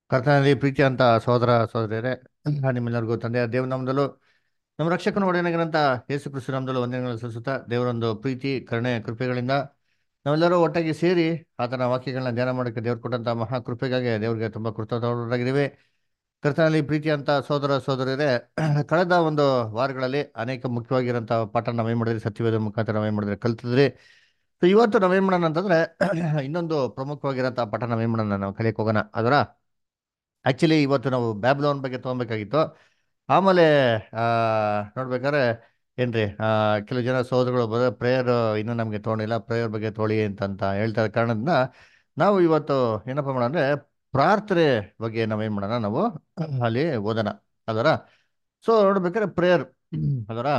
ಕರ್ತನಲ್ಲಿ ಪ್ರೀತಿ ಅಂತ ಸಹೋದರ ಸಹೋದರಿಯರೇ ನಿಮ್ಮೆಲ್ಲರಿಗೂ ತಂದೆಯ ದೇವನಾಮದಲ್ಲೂ ನಮ್ಮ ರಕ್ಷಕನ ಒಡೆಯನಾಗಿರಂತ ಯೇಸು ಕ್ರಿಸ್ತು ನಾಮದಲ್ಲೂ ವಂದನೆಗಳನ್ನು ಸಲ್ಲಿಸುತ್ತಾ ದೇವರೊಂದು ಪ್ರೀತಿ ಕರುಣೆ ಕೃಪೆಗಳಿಂದ ನಾವೆಲ್ಲರೂ ಒಟ್ಟಾಗಿ ಸೇರಿ ಆತನ ವಾಕ್ಯಗಳನ್ನ ಧ್ಯಾನ ಮಾಡೋಕ್ಕೆ ದೇವ್ರು ಕೊಟ್ಟಂತ ಮಹಾ ಕೃಪೆಗಾಗಿ ದೇವರಿಗೆ ತುಂಬಾ ಕೃತಜ್ಞರಾಗಿದ್ದೀವಿ ಕರ್ತನಲ್ಲಿ ಪ್ರೀತಿ ಅಂತ ಸಹೋದರ ಸಹೋದರಿಯರೇ ಕಳೆದ ಒಂದು ವಾರಗಳಲ್ಲಿ ಅನೇಕ ಮುಖ್ಯವಾಗಿರೋಂಥ ಪಾಠ ನಾವೇನು ಮಾಡಿದ್ರಿ ಸತ್ಯವೇದ ಮುಖಾಂತರ ನಾವೇನು ಮಾಡಿದ್ರೆ ಕಲ್ತಿದ್ರಿ ಸೊ ಇವತ್ತು ನಾವೇನ್ ಮಾಡೋಣ ಅಂತಂದ್ರೆ ಇನ್ನೊಂದು ಪ್ರಮುಖವಾಗಿರೋಂಥ ಪಾಠ ನಾವೇನ್ ಮಾಡೋಣ ನಾವು ಕಲಿಯಕ್ಕೆ ಹೋಗೋಣ ಅದರ ಆಕ್ಚುಲಿ ಇವತ್ತು ನಾವು ಬ್ಯಾಬ್ಲೋನ್ ಬಗ್ಗೆ ತೊಗೊಬೇಕಾಗಿತ್ತು ಆಮೇಲೆ ಆ, ನೋಡ್ಬೇಕಾದ್ರೆ ಏನ್ರಿ ಆ, ಕೆಲವು ಜನ ಸಹೋದರಗಳು ಬರೋ ಪ್ರೇಯರ್ ಇನ್ನೂ ನಮಗೆ ತೊಗೊಂಡಿಲ್ಲ ಪ್ರೇಯರ್ ಬಗ್ಗೆ ತೊಗೊಳ್ಳಿ ಅಂತಂತ ಹೇಳ್ತಾ ಇರೋ ಕಾರಣದಿಂದ ನಾವು ಇವತ್ತು ಏನಪ್ಪ ಮಾಡೋಣ ಅಂದ್ರೆ ಪ್ರಾರ್ಥನೆ ಬಗ್ಗೆ ನಾವೇನ್ ಮಾಡೋಣ ನಾವು ಅಲ್ಲಿ ಓದೋಣ ಅದರ ಸೊ ನೋಡ್ಬೇಕಾದ್ರೆ ಪ್ರೇಯರ್ ಅದರ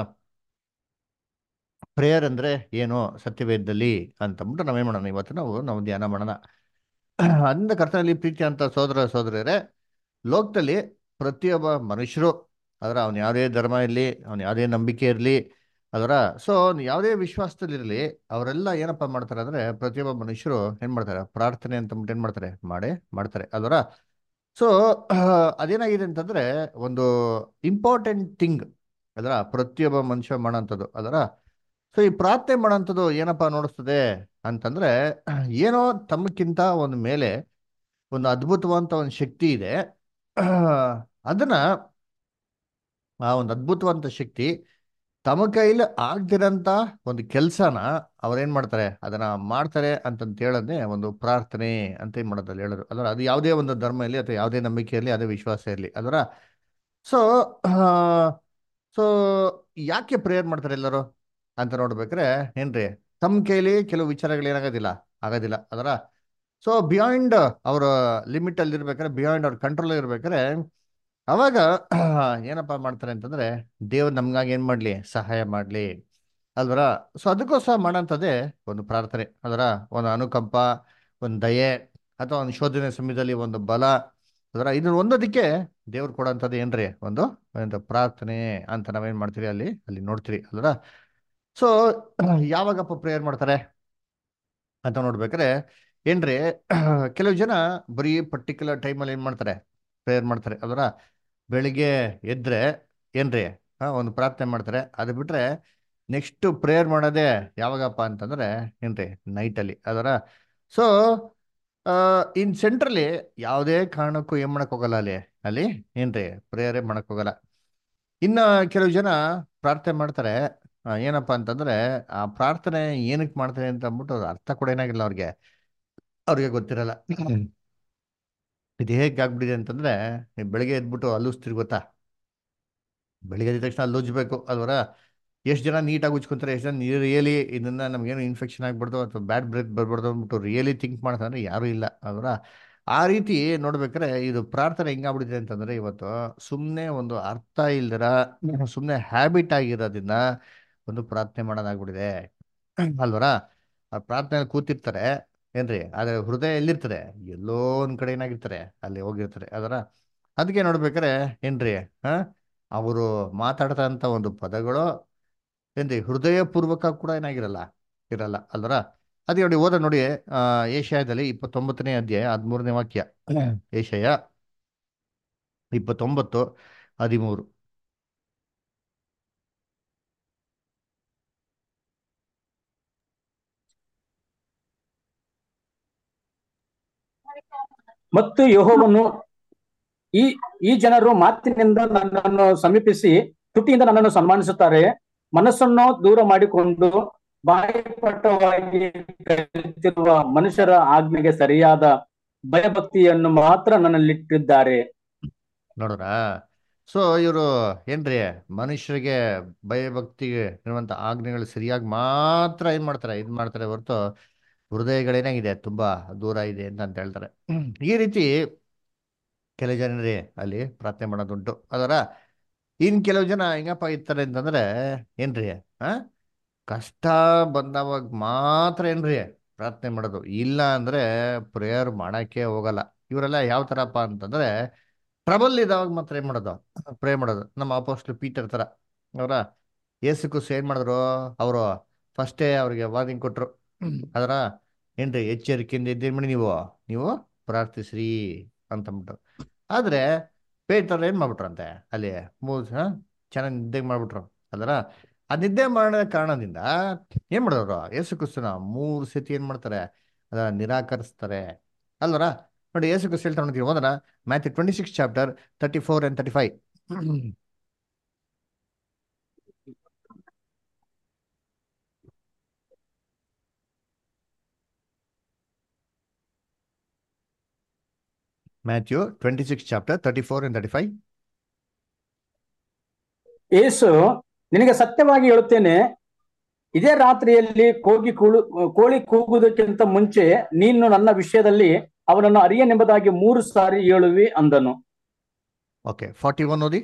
ಪ್ರೇಯರ್ ಅಂದ್ರೆ ಏನು ಸತ್ಯವೇದದಲ್ಲಿ ಅಂತಂದ್ಬಿಟ್ಟು ನಾವೇನ್ ಮಾಡೋಣ ಇವತ್ತು ನಾವು ನಾವು ಧ್ಯಾನ ಮಾಡೋಣ ಅಂದ ಕರ್ತನಲ್ಲಿ ಪ್ರೀತಿ ಅಂತ ಸೋದರ ಸೋದರಿಯರೇ ಲೋಕದಲ್ಲಿ ಪ್ರತಿಯೊಬ್ಬ ಮನುಷ್ಯರು ಅದರ ಅವನು ಯಾವುದೇ ಧರ್ಮ ಇರಲಿ ಅವನು ಯಾವುದೇ ನಂಬಿಕೆ ಇರಲಿ ಅದರ ಸೊ ಅವ್ನು ಯಾವುದೇ ವಿಶ್ವಾಸದಲ್ಲಿರಲಿ ಅವರೆಲ್ಲ ಏನಪ್ಪ ಮಾಡ್ತಾರೆ ಅಂದ್ರೆ ಪ್ರತಿಯೊಬ್ಬ ಮನುಷ್ಯರು ಏನ್ ಮಾಡ್ತಾರೆ ಪ್ರಾರ್ಥನೆ ಅಂತ ಅಂದ್ಬಿಟ್ಟು ಏನ್ ಮಾಡ್ತಾರೆ ಮಾಡೇ ಮಾಡ್ತಾರೆ ಅದರ ಸೊ ಅದೇನಾಗಿದೆ ಅಂತಂದ್ರೆ ಒಂದು ಇಂಪಾರ್ಟೆಂಟ್ ಥಿಂಗ್ ಅದರ ಪ್ರತಿಯೊಬ್ಬ ಮನುಷ್ಯ ಮಾಡೋಂಥದ್ದು ಅದರ ಸೊ ಈ ಪ್ರಾರ್ಥನೆ ಮಾಡೋಂಥದ್ದು ಏನಪ್ಪ ನೋಡಿಸ್ತದೆ ಅಂತಂದ್ರೆ ಏನೋ ತಮ್ಮಕ್ಕಿಂತ ಒಂದು ಮೇಲೆ ಒಂದು ಅದ್ಭುತವಂತ ಒಂದು ಶಕ್ತಿ ಇದೆ ಅದನ್ನ ಆ ಒಂದು ಅದ್ಭುತವಂತ ಶಕ್ತಿ ತಮ್ಮ ಕೈಲಿ ಆಗ್ದಿರಂತ ಒಂದು ಕೆಲಸನ ಅವ್ರೇನ್ ಮಾಡ್ತಾರೆ ಅದನ್ನ ಮಾಡ್ತಾರೆ ಅಂತಂತ ಹೇಳೋದೇ ಒಂದು ಪ್ರಾರ್ಥನೆ ಅಂತ ಏನ್ ಮಾಡೋದಲ್ಲಿ ಹೇಳೋದು ಅದರ ಅದು ಯಾವುದೇ ಒಂದು ಧರ್ಮ ಇರಲಿ ಅಥವಾ ಯಾವುದೇ ನಂಬಿಕೆ ಇರಲಿ ಯಾವುದೇ ವಿಶ್ವಾಸ ಇರಲಿ ಅದರ ಸೊ ಸೊ ಯಾಕೆ ಪ್ರೇಯರ್ ಮಾಡ್ತಾರೆ ಎಲ್ಲರೂ ಅಂತ ನೋಡ್ಬೇಕ್ರೆ ಏನ್ರಿ ತಮ್ಮ ಕೈಲಿ ಕೆಲವು ವಿಚಾರಗಳು ಏನಾಗೋದಿಲ್ಲ ಆಗೋದಿಲ್ಲ ಅದರ ಸೊ ಬಿಯಾಂಡ್ ಅವರ ಲಿಮಿಟ್ ಅಲ್ಲಿ ಇರ್ಬೇಕಾದ್ರೆ ಬಿಯಾಂಡ್ ಅವ್ರ ಕಂಟ್ರೋಲ್ ಇರ್ಬೇಕಾದ್ರೆ ಅವಾಗ ಏನಪ್ಪ ಮಾಡ್ತಾರೆ ಅಂತಂದ್ರೆ ದೇವ್ರು ನಮ್ಗಾಗಿ ಏನ್ ಮಾಡ್ಲಿ ಸಹಾಯ ಮಾಡ್ಲಿ ಅಲ್ವರ ಸೊ ಅದಕ್ಕೋಸ್ಕರ ಮಾಡೋಂಥದ್ದೇ ಒಂದು ಪ್ರಾರ್ಥನೆ ಅದರ ಒಂದು ಅನುಕಂಪ ಒಂದು ದಯೆ ಅಥವಾ ಒಂದು ಶೋಧನೆ ಸಮಯದಲ್ಲಿ ಒಂದು ಬಲ ಅದರ ಇದನ್ನ ಒಂದೋದಕ್ಕೆ ದೇವ್ರು ಕೊಡೋಂಥದ್ದು ಏನ್ರಿ ಒಂದು ಒಂದು ಪ್ರಾರ್ಥನೆ ಅಂತ ನಾವೇನ್ ಮಾಡ್ತೀರಿ ಅಲ್ಲಿ ಅಲ್ಲಿ ನೋಡ್ತೀರಿ ಅಲ್ವರ ಸೊ ಯಾವಾಗಪ್ಪ ಪ್ರೇಯರ್ ಮಾಡ್ತಾರೆ ಅಂತ ನೋಡ್ಬೇಕಾದ್ರೆ ಏನ್ರಿ ಕೆಲವು ಜನ ಬರೀ ಪರ್ಟಿಕ್ಯುಲರ್ ಟೈಮಲ್ಲಿ ಏನ್ ಮಾಡ್ತಾರೆ ಪ್ರೇಯರ್ ಮಾಡ್ತಾರೆ ಅದರ ಬೆಳಿಗ್ಗೆ ಎದ್ರೆ ಏನ್ರಿ ಹಾ ಒಂದು ಪ್ರಾರ್ಥನೆ ಮಾಡ್ತಾರೆ ಅದು ಬಿಟ್ರೆ ನೆಕ್ಸ್ಟ್ ಪ್ರೇಯರ್ ಮಾಡೋದೇ ಯಾವಾಗಪ್ಪ ಅಂತಂದ್ರೆ ಏನ್ರಿ ನೈಟಲ್ಲಿ ಅದರ ಸೊ ಇನ್ ಸೆಂಟ್ರಲ್ಲಿ ಯಾವುದೇ ಕಾರಣಕ್ಕೂ ಏನ್ ಮಾಡಕ್ ಹೋಗಲ್ಲ ಅಲ್ಲಿ ಅಲ್ಲಿ ಏನ್ರಿ ಪ್ರೇಯರೇ ಮಾಡಕ್ ಹೋಗಲ್ಲ ಇನ್ನ ಕೆಲವು ಜನ ಪ್ರಾರ್ಥನೆ ಮಾಡ್ತಾರೆ ಆ, ಏನಪ್ಪಾ ಅಂತಂದ್ರೆ ಆ ಪ್ರಾರ್ಥನೆ ಏನಕ್ಕೆ ಮಾಡ್ತಾರೆ ಅಂತ ಅಂದ್ಬಿಟ್ಟು ಅದು ಅರ್ಥ ಕೂಡ ಏನಾಗಿಲ್ಲ ಅವ್ರಿಗೆ ಅವ್ರಿಗೆ ಗೊತ್ತಿರಲ್ಲ ಇದು ಹೇಗೆ ಆಗ್ಬಿಟ್ಟಿದೆ ಅಂತಂದ್ರೆ ಈ ಬೆಳಿಗ್ಗೆ ಎದ್ಬಿಟ್ಟು ಹಲ್ಲುಸ್ತಿರ್ ಗೊತ್ತಾ ಬೆಳಿಗ್ಗೆ ಎದ್ದ ತಕ್ಷಣ ಹಲ್ಲುಜ್ಬೇಕು ಅಲ್ವರ ಎಷ್ಟು ಜನ ನೀಟಾಗಿ ಉಜ್ಕೊಂತಾರೆ ಎಷ್ಟು ಜನ ರಿಯಲಿ ಇದನ್ನ ನಮ್ಗೇನು ಇನ್ಫೆಕ್ಷನ್ ಆಗ್ಬಾರ್ದು ಅಥವಾ ಬ್ಯಾಡ್ ಬ್ರೆತ್ ಬರ್ಬಾರ್ದು ಅಂದ್ಬಿಟ್ಟು ರಿಯಲಿ ಥಿಂಕ್ ಮಾಡ್ತಾರೆ ಯಾರೂ ಇಲ್ಲ ಅಲ್ವರ ಆ ರೀತಿ ನೋಡ್ಬೇಕಾದ್ರೆ ಇದು ಪ್ರಾರ್ಥನೆ ಹೆಂಗಾಗ್ಬಿಟ್ಟಿದೆ ಅಂತಂದ್ರೆ ಇವತ್ತು ಸುಮ್ಮನೆ ಒಂದು ಅರ್ಥ ಇಲ್ದಿರ ಸುಮ್ಮನೆ ಹ್ಯಾಬಿಟ್ ಆಗಿರೋದ್ರಿಂದ ಒಂದು ಪ್ರಾರ್ಥನೆ ಮಾಡೋದಾಗ್ಬಿಟ್ಟಿದೆ ಅಲ್ವರ ಆ ಪ್ರಾರ್ಥನೆ ಕೂತಿರ್ತಾರೆ ಏನ್ರಿ ಆದ್ರೆ ಹೃದಯ ಎಲ್ಲಿರ್ತದೆ ಎಲ್ಲೋ ಒಂದ್ ಕಡೆ ಏನಾಗಿರ್ತಾರೆ ಅಲ್ಲಿ ಹೋಗಿರ್ತಾರೆ ಅದರ ಅದಕ್ಕೆ ನೋಡ್ಬೇಕಾರೆ ಏನ್ರಿ ಹಾ ಅವರು ಮಾತಾಡ್ತಂತ ಒಂದು ಪದಗಳು ಏನ್ರಿ ಹೃದಯ ಪೂರ್ವಕ ಕೂಡ ಏನಾಗಿರಲ್ಲ ಇರಲ್ಲ ಅಲ್ವರ ಅದೇ ನೋಡಿ ಓದ ನೋಡಿ ಆ ಏಷ್ಯಾದಲ್ಲಿ ಇಪ್ಪತ್ತೊಂಬತ್ತನೇ ಅಧ್ಯಾಯ ಹದಿಮೂರನೇ ವಾಕ್ಯ ಏಷಯ ಇಪ್ಪತ್ತೊಂಬತ್ತು ಹದಿಮೂರು ಮತ್ತು ಯೆಹೋವನು ಈ ಈ ಜನರು ಮಾತಿನಿಂದ ನನ್ನನ್ನು ಸಮೀಪಿಸಿ ತುಟಿಯಿಂದ ನನ್ನನ್ನು ಸನ್ಮಾನಿಸುತ್ತಾರೆ ಮನಸ್ಸನ್ನು ದೂರ ಮಾಡಿಕೊಂಡು ಬಾಯಿಪಟ್ಟವಾಗಿ ಕಲಿತಿರುವ ಮನುಷ್ಯರ ಆಜ್ಞೆಗೆ ಸರಿಯಾದ ಭಯಭಕ್ತಿಯನ್ನು ಮಾತ್ರ ನನ್ನಲ್ಲಿಟ್ಟಿದ್ದಾರೆ ನೋಡ್ರ ಸೊ ಇವರು ಏನ್ರಿ ಮನುಷ್ಯರಿಗೆ ಭಯಭಕ್ತಿಗೆ ಇರುವಂತ ಆಜ್ಞೆಗಳು ಸರಿಯಾಗಿ ಮಾತ್ರ ಏನ್ ಮಾಡ್ತಾರೆ ಇದ್ ಮಾಡ್ತಾರೆ ಹೊರತು ಹೃದಯಗಳೇನಾಗಿದೆ ತುಂಬಾ ದೂರ ಇದೆ ಅಂತ ಅಂತ ಹೇಳ್ತಾರೆ ಈ ರೀತಿ ಕೆಲವು ಜನರೇ ಅಲ್ಲಿ ಪ್ರಾರ್ಥನೆ ಮಾಡೋದುಂಟು ಅದರ ಇನ್ ಕೆಲವು ಜನ ಹೆಂಗಪ್ಪ ಇರ್ತಾರೆ ಅಂತಂದ್ರೆ ಏನ್ರಿ ಆ ಕಷ್ಟ ಬಂದವಾಗ ಮಾತ್ರ ಏನ್ರಿ ಪ್ರಾರ್ಥನೆ ಮಾಡೋದು ಇಲ್ಲ ಅಂದ್ರೆ ಪ್ರೇಯರ್ ಮಾಡಕ್ಕೆ ಹೋಗಲ್ಲ ಇವರೆಲ್ಲ ಯಾವ ತರಪ್ಪ ಅಂತಂದ್ರೆ ಟ್ರಬಲ್ ಇದಾವಾಗ ಮಾತ್ರ ಏನ್ ಮಾಡೋದು ಪ್ರೇ ಮಾಡೋದು ನಮ್ಮ ಅಪೋಸ್ಟ್ಲು ಪೀಟರ್ ತರ ಅವರ ಏಸುಕು ಏನ್ ಮಾಡಿದ್ರು ಅವರು ಫಸ್ಟೇ ಅವ್ರಿಗೆ ವಾರ್ನಿಂಗ್ ಕೊಟ್ರು ಅದರ ಏನ್ರಿ ಎಚ್ಚರಿಕೆಯಿಂದ ಇದ್ದೇನ್ ಮಾಡಿ ನೀವು ನೀವು ಪ್ರಾರ್ಥಿಸ್ರಿ ಅಂತಂದ್ಬಿಟ್ಟು ಆದ್ರೆ ಪೇಟರ್ ಏನ್ ಮಾಡ್ಬಿಟ್ರಂತೆ ಅಲ್ಲಿ ಮೂರು ಚೆನ್ನಾಗಿ ನಿದ್ದೆ ಮಾಡ್ಬಿಟ್ರು ಅದರ ಆ ನಿದ್ದೆ ಮಾಡೋ ಕಾರಣದಿಂದ ಏನ್ ಮಾಡಿದವರು ಯೇಸು ಕ್ರಿಸ್ತನ ಮೂರು ಸತಿ ಏನ್ ಮಾಡ್ತಾರೆ ಅದ ನಿರಾಕರಿಸ್ತಾರೆ ಅಲ್ವರ ನೋಡಿ ಯೇಸು ಕ್ರಿಸ್ತ ಹೇಳ್ತಾ ನೋಡ್ತೀವಿ ಹೋದ್ರ Matthew twenty six chapter thirty four and thirty five Matthew twenty six chapter thirty four and thirty five ಏಸು ನಿನಗೆ ಸತ್ಯವಾಗಿ ಹೇಳುತ್ತೇನೆ ಇದೇ ರಾತ್ರಿಯಲ್ಲಿ ಕೋಗಿ ಕೂಳು ಕೋಳಿ ಕೂಗುವುದಕ್ಕಿಂತ ಮುಂಚೆ ನೀನು ನನ್ನ ವಿಷಯದಲ್ಲಿ ಅವನನ್ನು ಅರಿಯನೆಂಬುದಾಗಿ ಮೂರು ಸಾರಿ ಹೇಳುವಿ ಅಂದನು ಓಕೆ ಫಾರ್ಟಿ ಒನ್ ಓದಿ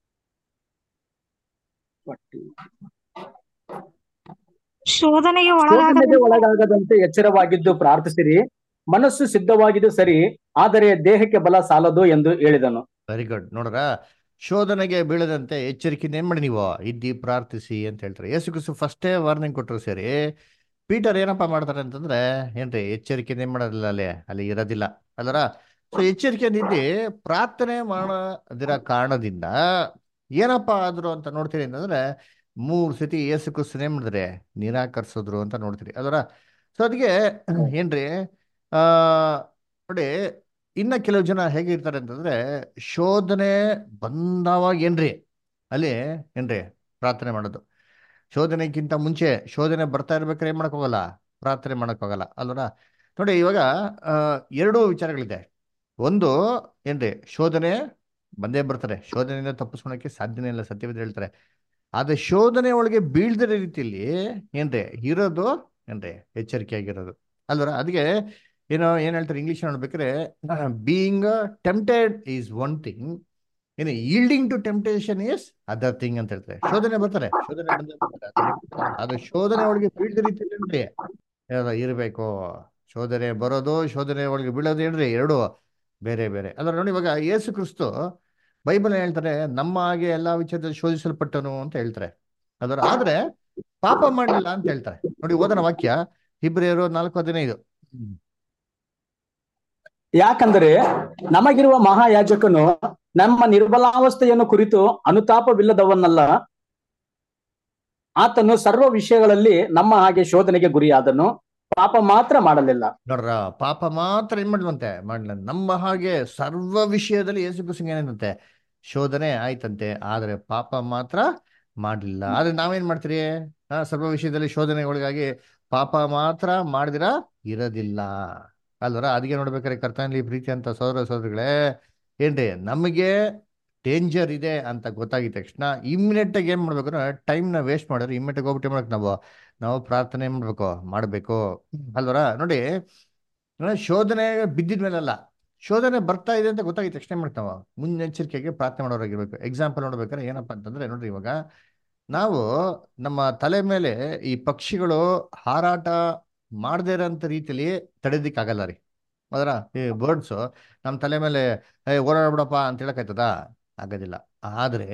ಶೋಧನೆಗೆ ಶೋಧನೆಗೆ ಒಳಗಾಗದಂತೆ ಒಳಗಾಗದಂತೆ ಎಚ್ಚರವಾಗಿದ್ದು ಪ್ರಾರ್ಥಿಸಿರಿ ಮನಸ್ಸು ಸಿದ್ಧವಾಗಿದ್ದು ಸರಿ ಆದರೆ ದೇಹಕ್ಕೆ ಬಲ ಸಾಲದು ಎಂದು ಹೇಳಿದನು ವೆರಿ ಗುಡ್ ನೋಡ್ರ ಶೋಧನೆಗೆ ಬೀಳದಂತೆ ಎಚ್ಚರಿಕೆಯಿಂದ ಏನ್ ಮಾಡಿ ನೀವು ಇದ್ದಿ ಪ್ರಾರ್ಥಿಸಿ ಅಂತ ಹೇಳ್ತಾರೆ ಯೇಸು ಕ್ರಿಸ್ತು ಫಸ್ಟೇ ವಾರ್ನಿಂಗ್ ಕೊಟ್ಟರು ಸರಿ ಪೀಟರ್ ಏನಪ್ಪ ಮಾಡ್ತಾರೆ ಅಂತಂದ್ರೆ ಏನ್ರಿ ಎಚ್ಚರಿಕೆಯಿಂದ ಏನ್ ಮಾಡೋದಿಲ್ಲ ಅಲ್ಲಿ ಅಲ್ಲಿ ಇರೋದಿಲ್ಲ ಅಲ್ಲರ ಸೊ ಎಚ್ಚರಿಕೆಯಿಂದ ಇದ್ದಿ ಪ್ರಾರ್ಥನೆ ಮಾಡದಿರ ಕಾರಣದಿಂದ ಏನಪ್ಪ ಆದ್ರು ಅಂತ ನೋಡ್ತೀರಿ ಅಂತಂದ್ರೆ ಮೂರ್ ಸತಿ ಯೇಸು ಕ್ರಿಸ್ತನ ಏನ್ ಮಾಡಿದ್ರೆ ನಿರಾಕರಿಸಿದ್ರು ಅಂತ ನೋಡ್ತೀರಿ ಅದರ ಸೊ ಅದಕ್ಕೆ ಏನ್ರಿ ಆ ನೋಡಿ ಇನ್ನ ಕೆಲವು ಜನ ಹೇಗಿರ್ತಾರೆ ಅಂತಂದ್ರೆ ಶೋಧನೆ ಬಂದವಾಗ ಏನ್ರಿ ಅಲ್ಲಿ ಏನ್ರಿ ಪ್ರಾರ್ಥನೆ ಮಾಡೋದು ಶೋಧನೆಗಿಂತ ಮುಂಚೆ ಶೋಧನೆ ಬರ್ತಾ ಇರ್ಬೇಕಾದ್ರೆ ಏನ್ ಮಾಡಕ್ ಹೋಗಲ್ಲ ಪ್ರಾರ್ಥನೆ ಮಾಡಕ್ ಹೋಗಲ್ಲ ಅಲ್ವರ ನೋಡಿ ಇವಾಗ ಆ, ಎರಡು ವಿಚಾರಗಳಿದೆ ಒಂದು ಏನ್ರಿ ಶೋಧನೆ ಬಂದೇ ಬರ್ತಾರೆ ಶೋಧನೆಯಿಂದ ತಪ್ಪಿಸ್ಕೊಳಕ್ಕೆ ಸಾಧ್ಯನೇ ಇಲ್ಲ ಸತ್ಯವಿದ್ರೆ ಹೇಳ್ತಾರೆ ಆದ್ರೆ ಶೋಧನೆ ಒಳಗೆ ಬೀಳ್ದಿರೋ ರೀತಿಯಲ್ಲಿ ಏನ್ರಿ ಇರೋದು ಏನ್ರಿ ಎಚ್ಚರಿಕೆಯಾಗಿರೋದು ಅಲ್ವರ ಅದಕ್ಕೆ ಏನೋ ಏನ್ ಹೇಳ್ತಾರೆ ಇಂಗ್ಲಿಷ್ ನೋಡ್ಬೇಕಾದ್ರೆ being tempted is one thing ಏನು yielding to temptation is other thing ಅಂತ ಹೇಳ್ತಾರೆ ಶೋಧನೆ ಬರ್ತಾರೆ ಶೋಧನೆ ಬಂದೇ ಬರ್ತಾರೆ ಅದನ್ನ ಬಿಡಲ್ಲ. ಆದ್ರೆ ಶೋಧನೆ ಒಳಗೆ ಬೀಳ್ದ ರೀತಿಯಲ್ಲಿ ಏನ್ರಿ ಯಾವ್ದೋ ಇರಬೇಕು ಶೋಧನೆ ಬರೋದು ಶೋಧನೆ ಒಳಗೆ ಬೀಳೋದು ಏನ್ರಿ ಎರಡು ಬೇರೆ ಬೇರೆ ಅದ್ರ ನೋಡಿ ಇವಾಗ ಯೇಸು ಕ್ರಿಸ್ತು ಬೈಬಲ್ ಹೇಳ್ತಾರೆ ನಮ್ಮ ಹಾಗೆ ಎಲ್ಲಾ ವಿಚಾರದಲ್ಲಿ ಶೋಧಿಸಲ್ಪಟ್ಟನು ಅಂತ ಹೇಳ್ತಾರೆ ಅದರ ಆದ್ರೆ ಪಾಪ ಮಾಡಲಿಲ್ಲ ಅಂತ ಹೇಳ್ತಾರೆ ನೋಡಿ ಓದನ ವಾಕ್ಯ ಇಬ್ರಿಯರು ನಾಲ್ಕು ಹದಿನೈದು ಯಾಕಂದರೆ ನಮಗಿರುವ ಮಹಾಯಾಜಕನು ನಮ್ಮ ನಿರ್ಬಲಾವಸ್ಥೆಯನ್ನು ಕುರಿತು ಅನುತಾಪವಿಲ್ಲದವನ್ನಲ್ಲ ಆತನು ಸರ್ವ ವಿಷಯಗಳಲ್ಲಿ ನಮ್ಮ ಹಾಗೆ ಶೋಧನೆಗೆ ಗುರಿಯಾದನು ಪಾಪ ಮಾತ್ರ ಮಾಡಲಿಲ್ಲ ನೋಡ್ರ ಪಾಪ ಮಾತ್ರ ಏನ್ ಮಾಡ್ಲಂತೆ ಮಾಡ್ಲ ನಮ್ಮ ಹಾಗೆ ಸರ್ವ ವಿಷಯದಲ್ಲಿ ಯೇಸು ಕ್ರಿಸ್ತಂಗೆ ಏನೇನಂತೆ ಶೋಧನೆ ಆಯ್ತಂತೆ ಆದ್ರೆ ಪಾಪ ಮಾತ್ರ ಮಾಡ್ಲಿಲ್ಲ ಆದ್ರೆ ನಾವೇನ್ ಮಾಡ್ತೀರಿ ಆ ಸರ್ವ ವಿಷಯದಲ್ಲಿ ಶೋಧನೆ ಒಳಗಾಗಿ ಪಾಪ ಮಾತ್ರ ಮಾಡಿದಿರ ಇರೋದಿಲ್ಲ ಅಲ್ವರ ಅದಕ್ಕೆ ನೋಡ್ಬೇಕಾದ್ರೆ ಕರ್ತನಲ್ಲಿ ಪ್ರೀತಿ ಅಂತ ಸೋದರ ಸೋದರಿಗಳೇ ಏನ್ರಿ ನಮಗೆ ಡೇಂಜರ್ ಇದೆ ಅಂತ ಗೊತ್ತಾಗಿದ ತಕ್ಷಣ ಇಮ್ಮಿಡಿಯೇಟ್ ಆಗಿ ಏನ್ ಮಾಡ್ಬೇಕು ಟೈಮ್ ನ ವೇಸ್ಟ್ ಮಾಡಿದ್ರೆ ಇಮ್ಮಿಡಿಯೇಟ್ ಆಗಿ ಹೋಗ್ಬಿಟ್ಟು ಏನ್ ಮಾಡ್ಬೇಕು ನಾವು ನಾವು ಪ್ರಾರ್ಥನೆ ಮಾಡ್ಬೇಕು ಮಾಡ್ಬೇಕು ಅಲ್ವರ ನೋಡಿ ಆ, ಶೋಧನೆ ಬಿದ್ದಿದ ಮೇಲಲ್ಲ ಶೋಧನೆ ಬರ್ತಾ ಇದೆ ಅಂತ ಗೊತ್ತಾಗಿದ ತಕ್ಷಣ ಏನ್ ಮಾಡ್ತಾವ ಮುನ್ನೆಚ್ಚರಿಕೆಗೆ ಪ್ರಾರ್ಥನೆ ಮಾಡೋರಾಗಿರ್ಬೇಕು ಎಕ್ಸಾಂಪಲ್ ನೋಡ್ಬೇಕಾದ್ರೆ ಏನಪ್ಪಾ ಅಂತಂದ್ರೆ ನೋಡ್ರಿ ಇವಾಗ ನಾವು ನಮ್ಮ ತಲೆ ಮೇಲೆ ಈ ಪಕ್ಷಿಗಳು ಹಾರಾಟ ಮಾಡದೇ ಇರೋಂಥ ರೀತಿಯಲ್ಲಿ ತಡೆದಿಕ್ಕಾಗಲ್ಲ ರೀ ಅದರ ಈ ಬರ್ಡ್ಸು ನಮ್ಮ ತಲೆ ಮೇಲೆ ಏ ಓಡಾಡ್ಬಿಡಪ್ಪ ಅಂತ ಹೇಳಕ್ಕಾಯ್ತದ ಆಗೋದಿಲ್ಲ ಆದ್ರೆ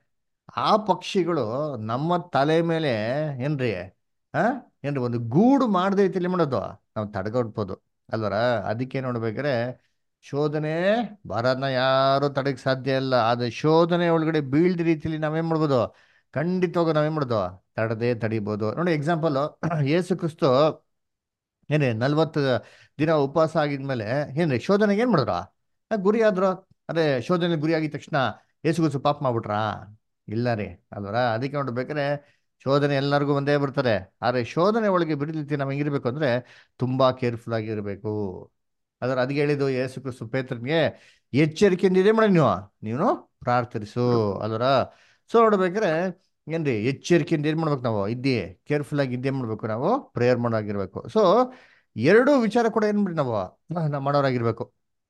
ಆ ಪಕ್ಷಿಗಳು ನಮ್ಮ ತಲೆ ಮೇಲೆ ಏನ್ರಿ ಆ ಏನ್ರಿ ಒಂದು ಗೂಡು ಮಾಡದೇ ರೀತಿಯಲ್ಲಿ ಮಾಡೋದು ನಾವು ತಡೆಗಟ್ಬೋದು ಅಲ್ವರ ಅದಕ್ಕೆ ನೋಡ್ಬೇಕಾದ್ರೆ ಶೋಧನೆ ಬರೋದನ್ನ ಯಾರು ತಡೆಯಕ್ ಸಾಧ್ಯ ಇಲ್ಲ ಆದ್ರೆ ಶೋಧನೆ ಒಳಗಡೆ ಬೀಳ್ದ ರೀತಿಯಲ್ಲಿ ನಾವೇನ್ ಮಾಡ್ಬೋದು ಖಂಡಿತವಾಗ ನಾವೇನ್ ಮಾಡೋದು ತಡದೆ ತಡಿಬೋದು ನೋಡಿ ಎಕ್ಸಾಂಪಲ್ ಯೇಸು ಕ್ರಿಸ್ತು ಏನ್ರಿ ನಲ್ವತ್ತು ದಿನ ಉಪವಾಸ ಆಗಿದ್ಮೇಲೆ ಏನ್ರಿ ಶೋಧನೆಗೆ ಏನ್ ಮಾಡಿದ್ರ ಗುರಿ ಆದ್ರು ಅದೇ ಶೋಧನೆ ಗುರಿ ಆಗಿದ ತಕ್ಷಣ ಯೇಸು ಕ್ರಿಸ್ತು ಪಾಪ ಮಾಡ್ಬಿಟ್ರಾ ಇಲ್ಲ ರೀ ಅಲ್ವರ ಅದಕ್ಕೆ ನೋಡ್ಬೇಕಾದ್ರೆ ಶೋಧನೆ ಎಲ್ಲರಿಗೂ ಒಂದೇ ಬರ್ತಾರೆ ಆದ್ರೆ ಶೋಧನೆ ಒಳಗೆ ಬಿಡಲಿಕ್ಕೆ ನಾವು ಹೆಂಗಿರ್ಬೇಕು ಅಂದ್ರೆ ತುಂಬಾ ಕೇರ್ಫುಲ್ ಆಗಿರ್ಬೇಕು ಅದರ ಅದಕ್ಕೆ ಹೇಳಿದ್ದು ಯೇಸು ಕ್ರಿಸ್ತು ಪೇತ್ರನಿಗೆ ಎಚ್ಚರಿಕೆಯಿಂದ ಇದೆ ಮಾಡಿ ನೀವು ನೀನು ಪ್ರಾರ್ಥಿಸು ಅದರ ಸೊ ನೋಡ್ಬೇಕಾದ್ರೆ ಏನ್ರಿ ಎಚ್ಚರಿಕೆಯಿಂದ ಏನ್ ಮಾಡ್ಬೇಕು ನಾವು ಇದ್ದಿ ಕೇರ್ಫುಲ್ ಆಗಿ ಇದ್ದೇ ಮಾಡ್ಬೇಕು ನಾವು ಪ್ರೇಯರ್ ಮಾಡೋಗಿರ್ಬೇಕು ಸೊ ಎರಡು ವಿಚಾರ ಕೂಡ ಏನ್ ಬಿಡಿ ನಾವು ನಾವು ಮಾಡೋರಾಗಿರ್ಬೇಕು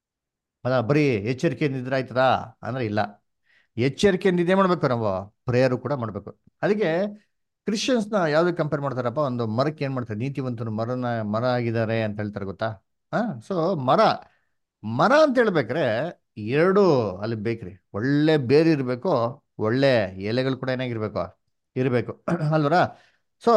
ಅದ ಬರೀ ಎಚ್ಚರಿಕೆಯಿಂದ ಇದ್ರೆ ಆಯ್ತದ ಅಂದ್ರೆ ಇಲ್ಲ ಎಚ್ಚರಿಕೆಯಿಂದ ಇದೇ ಮಾಡ್ಬೇಕು ನಾವು ಪ್ರೇಯರು ಕೂಡ ಮಾಡ್ಬೇಕು ಅದಕ್ಕೆ ಕ್ರಿಶ್ಚಿಯನ್ಸ್ನ ಯಾವ್ದಕ್ಕೆ ಕಂಪೇರ್ ಮಾಡ್ತಾರಪ್ಪ ಒಂದು ಮರಕ್ಕೆ ಏನ್ ಮಾಡ್ತಾರೆ ನೀತಿವಂತರು ಮರನ ಮರ ಆಗಿದ್ದಾರೆ ಅಂತ ಹೇಳ್ತಾರೆ ಗೊತ್ತಾ ಹಾ ಸೊ ಮರ ಮರ ಅಂತ ಹೇಳ್ಬೇಕ್ರೆ ಎರಡು ಅಲ್ಲಿ ಬೇಕ್ರಿ ಒಳ್ಳೆ ಬೇರು ಇರಬೇಕು ಒಳ್ಳೆ ಎಲೆಗಳು ಕೂಡ ಏನಾಗಿರ್ಬೇಕು ಇರಬೇಕು ಅಲ್ವರ ಸೊ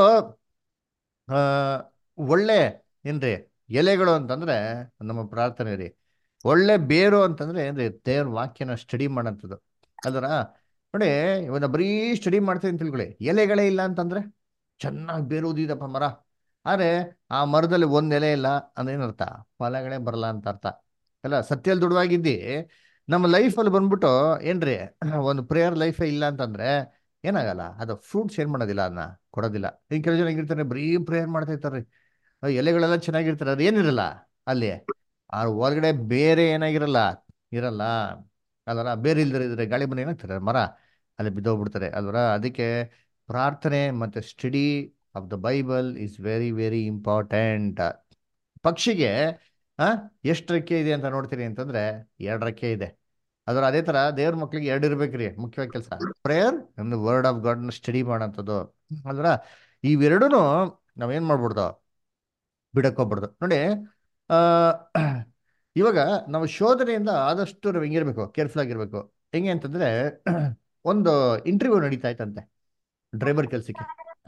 ಒಳ್ಳೆ ಏನ್ರಿ ಎಲೆಗಳು ಅಂತಂದ್ರೆ ನಮ್ಮ ಪ್ರಾರ್ಥನೆ ರೀ ಒಳ್ಳೆ ಬೇರು ಅಂತಂದ್ರೆ ಏನ್ರಿ ದೇವ್ರ ವಾಕ್ಯನ ಸ್ಟಡಿ ಮಾಡೋಂಥದ್ದು ಅದರ ನೋಡಿ ಇವನ್ನ ಬರೀ ಸ್ಟಡಿ ಮಾಡ್ತೀನಿ ಅಂತ ತಿಳ್ಕೊಳ್ಳಿ ಎಲೆಗಳೇ ಇಲ್ಲ ಅಂತಂದ್ರೆ ಚೆನ್ನಾಗಿ ಬೇರು ಊದಿದಪ್ಪ ಮರ ಆದ್ರೆ ಆ ಮರದಲ್ಲಿ ಒಂದ್ ಎಲೆ ಇಲ್ಲ ಅಂದೇನರ್ಥ ಫಲಗಳೇ ಬರಲ್ಲ ಅಂತ ಅರ್ಥ ಅಲ್ಲ ಸತ್ಯಲ್ಲಿ ದುಡುವಾಗಿದ್ದಿ ನಮ್ಮ ಲೈಫಲ್ಲಿ ಬಂದ್ಬಿಟ್ಟು ಏನ್ರಿ ಒಂದು ಪ್ರೇಯರ್ ಲೈಫೇ ಇಲ್ಲ ಅಂತಂದ್ರೆ ಏನಾಗಲ್ಲ ಅದು ಫ್ರೂಟ್ಸ್ ಏನ್ ಮಾಡೋದಿಲ್ಲ ಅದನ್ನ ಕೊಡೋದಿಲ್ಲ ಈಗ ಕೆಲವು ಜನ ಹೆಂಗಿರ್ತಾರೆ ಬರೀ ಪ್ರೇಯರ್ ಮಾಡ್ತಾ ಇರ್ತಾರೆ ಆ ಎಲೆಗಳೆಲ್ಲ ಚೆನ್ನಾಗಿರ್ತಾರೆ ಅದು ಏನಿರಲ್ಲ ಅಲ್ಲಿ ಆ ಹೊರಗಡೆ ಬೇರೆ ಏನಾಗಿರಲ್ಲ ಇರಲ್ಲ ಅಲ್ವರ ಬೇರೆ ಇಲ್ದಿರ ಇದ್ರೆ ಗಾಳಿ ಬಂದು ಏನಾಗ್ತಾರೆ ಮರ ಅಲ್ಲಿ ಬಿದ್ದೋಗ್ಬಿಡ್ತಾರೆ ಅಲ್ವರ ಅದಕ್ಕೆ ಪ್ರಾರ್ಥನೆ ಮತ್ತೆ study of the Bible is very very important ಪಕ್ಷಿಗೆ ಆ ಎಷ್ಟು ರೆಕ್ಕೆ ಇದೆ ಅಂತ ನೋಡ್ತೀರಿ ಅಂತಂದ್ರೆ ಎರಡು ರೆಕ್ಕೆ ಇದೆ ಅದರ ಅದೇ ತರ ದೇವ್ರ ಮಕ್ಳಿಗೆ ಎರಡು ಇರ್ಬೇಕ್ರಿ ಮುಖ್ಯವಾಗಿ ಕೆಲಸ ಪ್ರೇಯರ್ ನಮ್ದು ವರ್ಡ್ ಆಫ್ ಗಾಡ್ ಸ್ಟಡಿ ಮಾಡೋಂಥದ್ದು ಅಲ್ವರ ಇವೆರಡೂ ನಾವೇನ್ ಮಾಡ್ಬಿಡ್ದು ಬಿಡಕ್ಕೋಗ್ಬಿಡ್ದು ನೋಡಿ ಆ ಇವಾಗ ನಾವು ಶೋಧನೆಯಿಂದ ಆದಷ್ಟು ನಾವು ಹೆಂಗಿರ್ಬೇಕು ಕೇರ್ಫುಲ್ ಆಗಿರ್ಬೇಕು ಹೆಂಗೆ ಅಂತಂದ್ರೆ ಒಂದು ಇಂಟರ್ವ್ಯೂ ನಡೀತಾ ಇತ್ತಂತೆ ಡ್ರೈವರ್ ಕೆಲ್ಸಕ್ಕೆ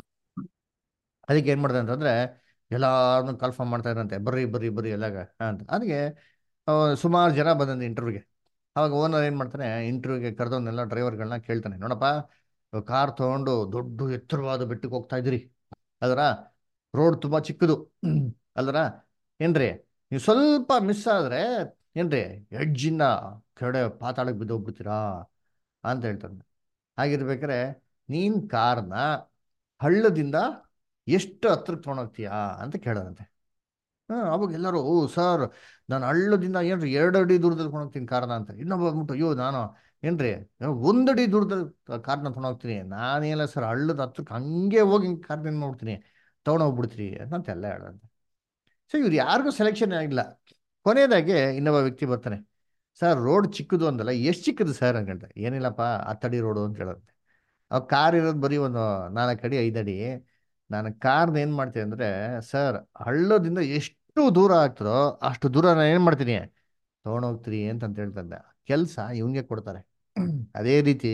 ಅದಕ್ಕೆ ಏನ್ ಮಾಡ್ದೆ ಅಂತಂದ್ರೆ ಎಲ್ಲಾರನ್ನು ಕನ್ಫರ್ಮ್ ಮಾಡ್ತಾ ಇದ್ರಂತೆ ಬರ್ರಿ ಬರ್ರಿ ಬರ್ರಿ ಎಲ್ಲಾಗ ಅಂತ ಅದಕ್ಕೆ ಸುಮಾರು ಜನ ಬಂದಂತೆ ಇಂಟರ್ವ್ಯೂಗೆ ಅವಾಗ ಓನರ್ ಏನ್ ಮಾಡ್ತಾನೆ ಇಂಟರ್ವ್ಯೂಗೆ ಕರೆದವನ್ನೆಲ್ಲ ಡ್ರೈವರ್ಗಳನ್ನ ಕೇಳ್ತಾನೆ ನೋಡಪ್ಪ ಕಾರ್ ತಗೊಂಡು ದೊಡ್ಡ ಎತ್ತರವಾದ ಬೆಟ್ಟಕ್ಕೆ ಹೋಗ್ತಾ ಇದ್ರಿ ಅದರ ರೋಡ್ ತುಂಬಾ ಚಿಕ್ಕದು ಅಲ್ದರ ಏನ್ರಿ ನೀವು ಸ್ವಲ್ಪ ಮಿಸ್ ಆದ್ರೆ ಏನ್ರಿ ಎಡ್ಜಿಂದ ಕೆಳಗಡೆ ಪಾತಾಳಕ್ಕೆ ಬಿದ್ದೋಗ್ಬಿಡ್ತೀರಾ ಅಂತ ಹೇಳ್ತಾನೆ ಹಾಗಿರ್ಬೇಕಾರೆ ನೀನ್ ಕಾರ್ನ ಹಳ್ಳದಿಂದ ಎಷ್ಟು ಹತ್ರಕ್ಕೆ ತೊಗೊಂಡೋಗ್ತೀಯಾ ಅಂತ ಕೇಳೋದಂತೆ ಹಾ ಅವಾಗ ಎಲ್ಲರೂ ಓ ಸರ್ ನಾನು ಹಳ್ಳದಿಂದ ಏನ್ರಿ ಎರಡು ಅಡಿ ದೂರದಲ್ಲಿ ಕೊಂಡೋಗ್ತೀನಿ ಕಾರ್ನ ಅಂತ ಇನ್ನೊಬ್ಬ ಬಂದ್ಬಿಟ್ಟು ಅಯ್ಯೋ ನಾನು ಏನ್ರಿ ಒಂದಡಿ ದೂರದಲ್ಲಿ ಕಾರ್ನ ತೊಗೊಂಡೋಗ್ತೀನಿ ನಾನೇನಿಲ್ಲ ಸರ್ ಹಳ್ಳದ ಹತ್ರಕ್ಕೆ ಹಂಗೆ ಹೋಗಿ ಕಾರ್ನ ಏನು ಮಾಡ್ಬಿಡ್ತೀನಿ ತೊಗೊಂಡೋಗ್ಬಿಡ್ತೀರಿ ಅಂತ ಎಲ್ಲ ಹೇಳೋದಂತೆ ಸೊ ಇವ್ರು ಯಾರಿಗೂ ಸೆಲೆಕ್ಷನ್ ಆಗಿಲ್ಲ ಕೊನೆಯದಾಗಿ ಇನ್ನೊಬ್ಬ ವ್ಯಕ್ತಿ ಬರ್ತಾನೆ ಸರ್ ರೋಡ್ ಚಿಕ್ಕದು ಅಂದಲ್ಲ ಎಷ್ಟು ಚಿಕ್ಕದು ಸರ್ ಅಂತ ಹೇಳ್ತಾರೆ ಏನಿಲ್ಲಪ್ಪ ಹತ್ತಡಿ ರೋಡು ಅಂತ ಹೇಳುತ್ತೆ ಅವ್ ಕಾರ್ ಇರೋದು ಬರೀ ಒಂದು ನಾಲ್ಕು ಅಡಿ ಐದು ಅಡಿ ನಾನು ಕಾರ್ನ ಏನು ಮಾಡ್ತೀನಿ ಅಂದರೆ ಸರ್ ಹಳ್ಳದಿಂದ ಎಷ್ಟು ದೂರ ಆಗ್ತದೋ ಅಷ್ಟು ದೂರ ನಾನು ಏನು ಮಾಡ್ತೀನಿ ತೊಗೊಂಡೋಗ್ತೀರಿ ಅಂತಂತ ಹೇಳ್ತಂದೆ ಕೆಲಸ ಇವನಿಗೆ ಕೊಡ್ತಾರೆ ಅದೇ ರೀತಿ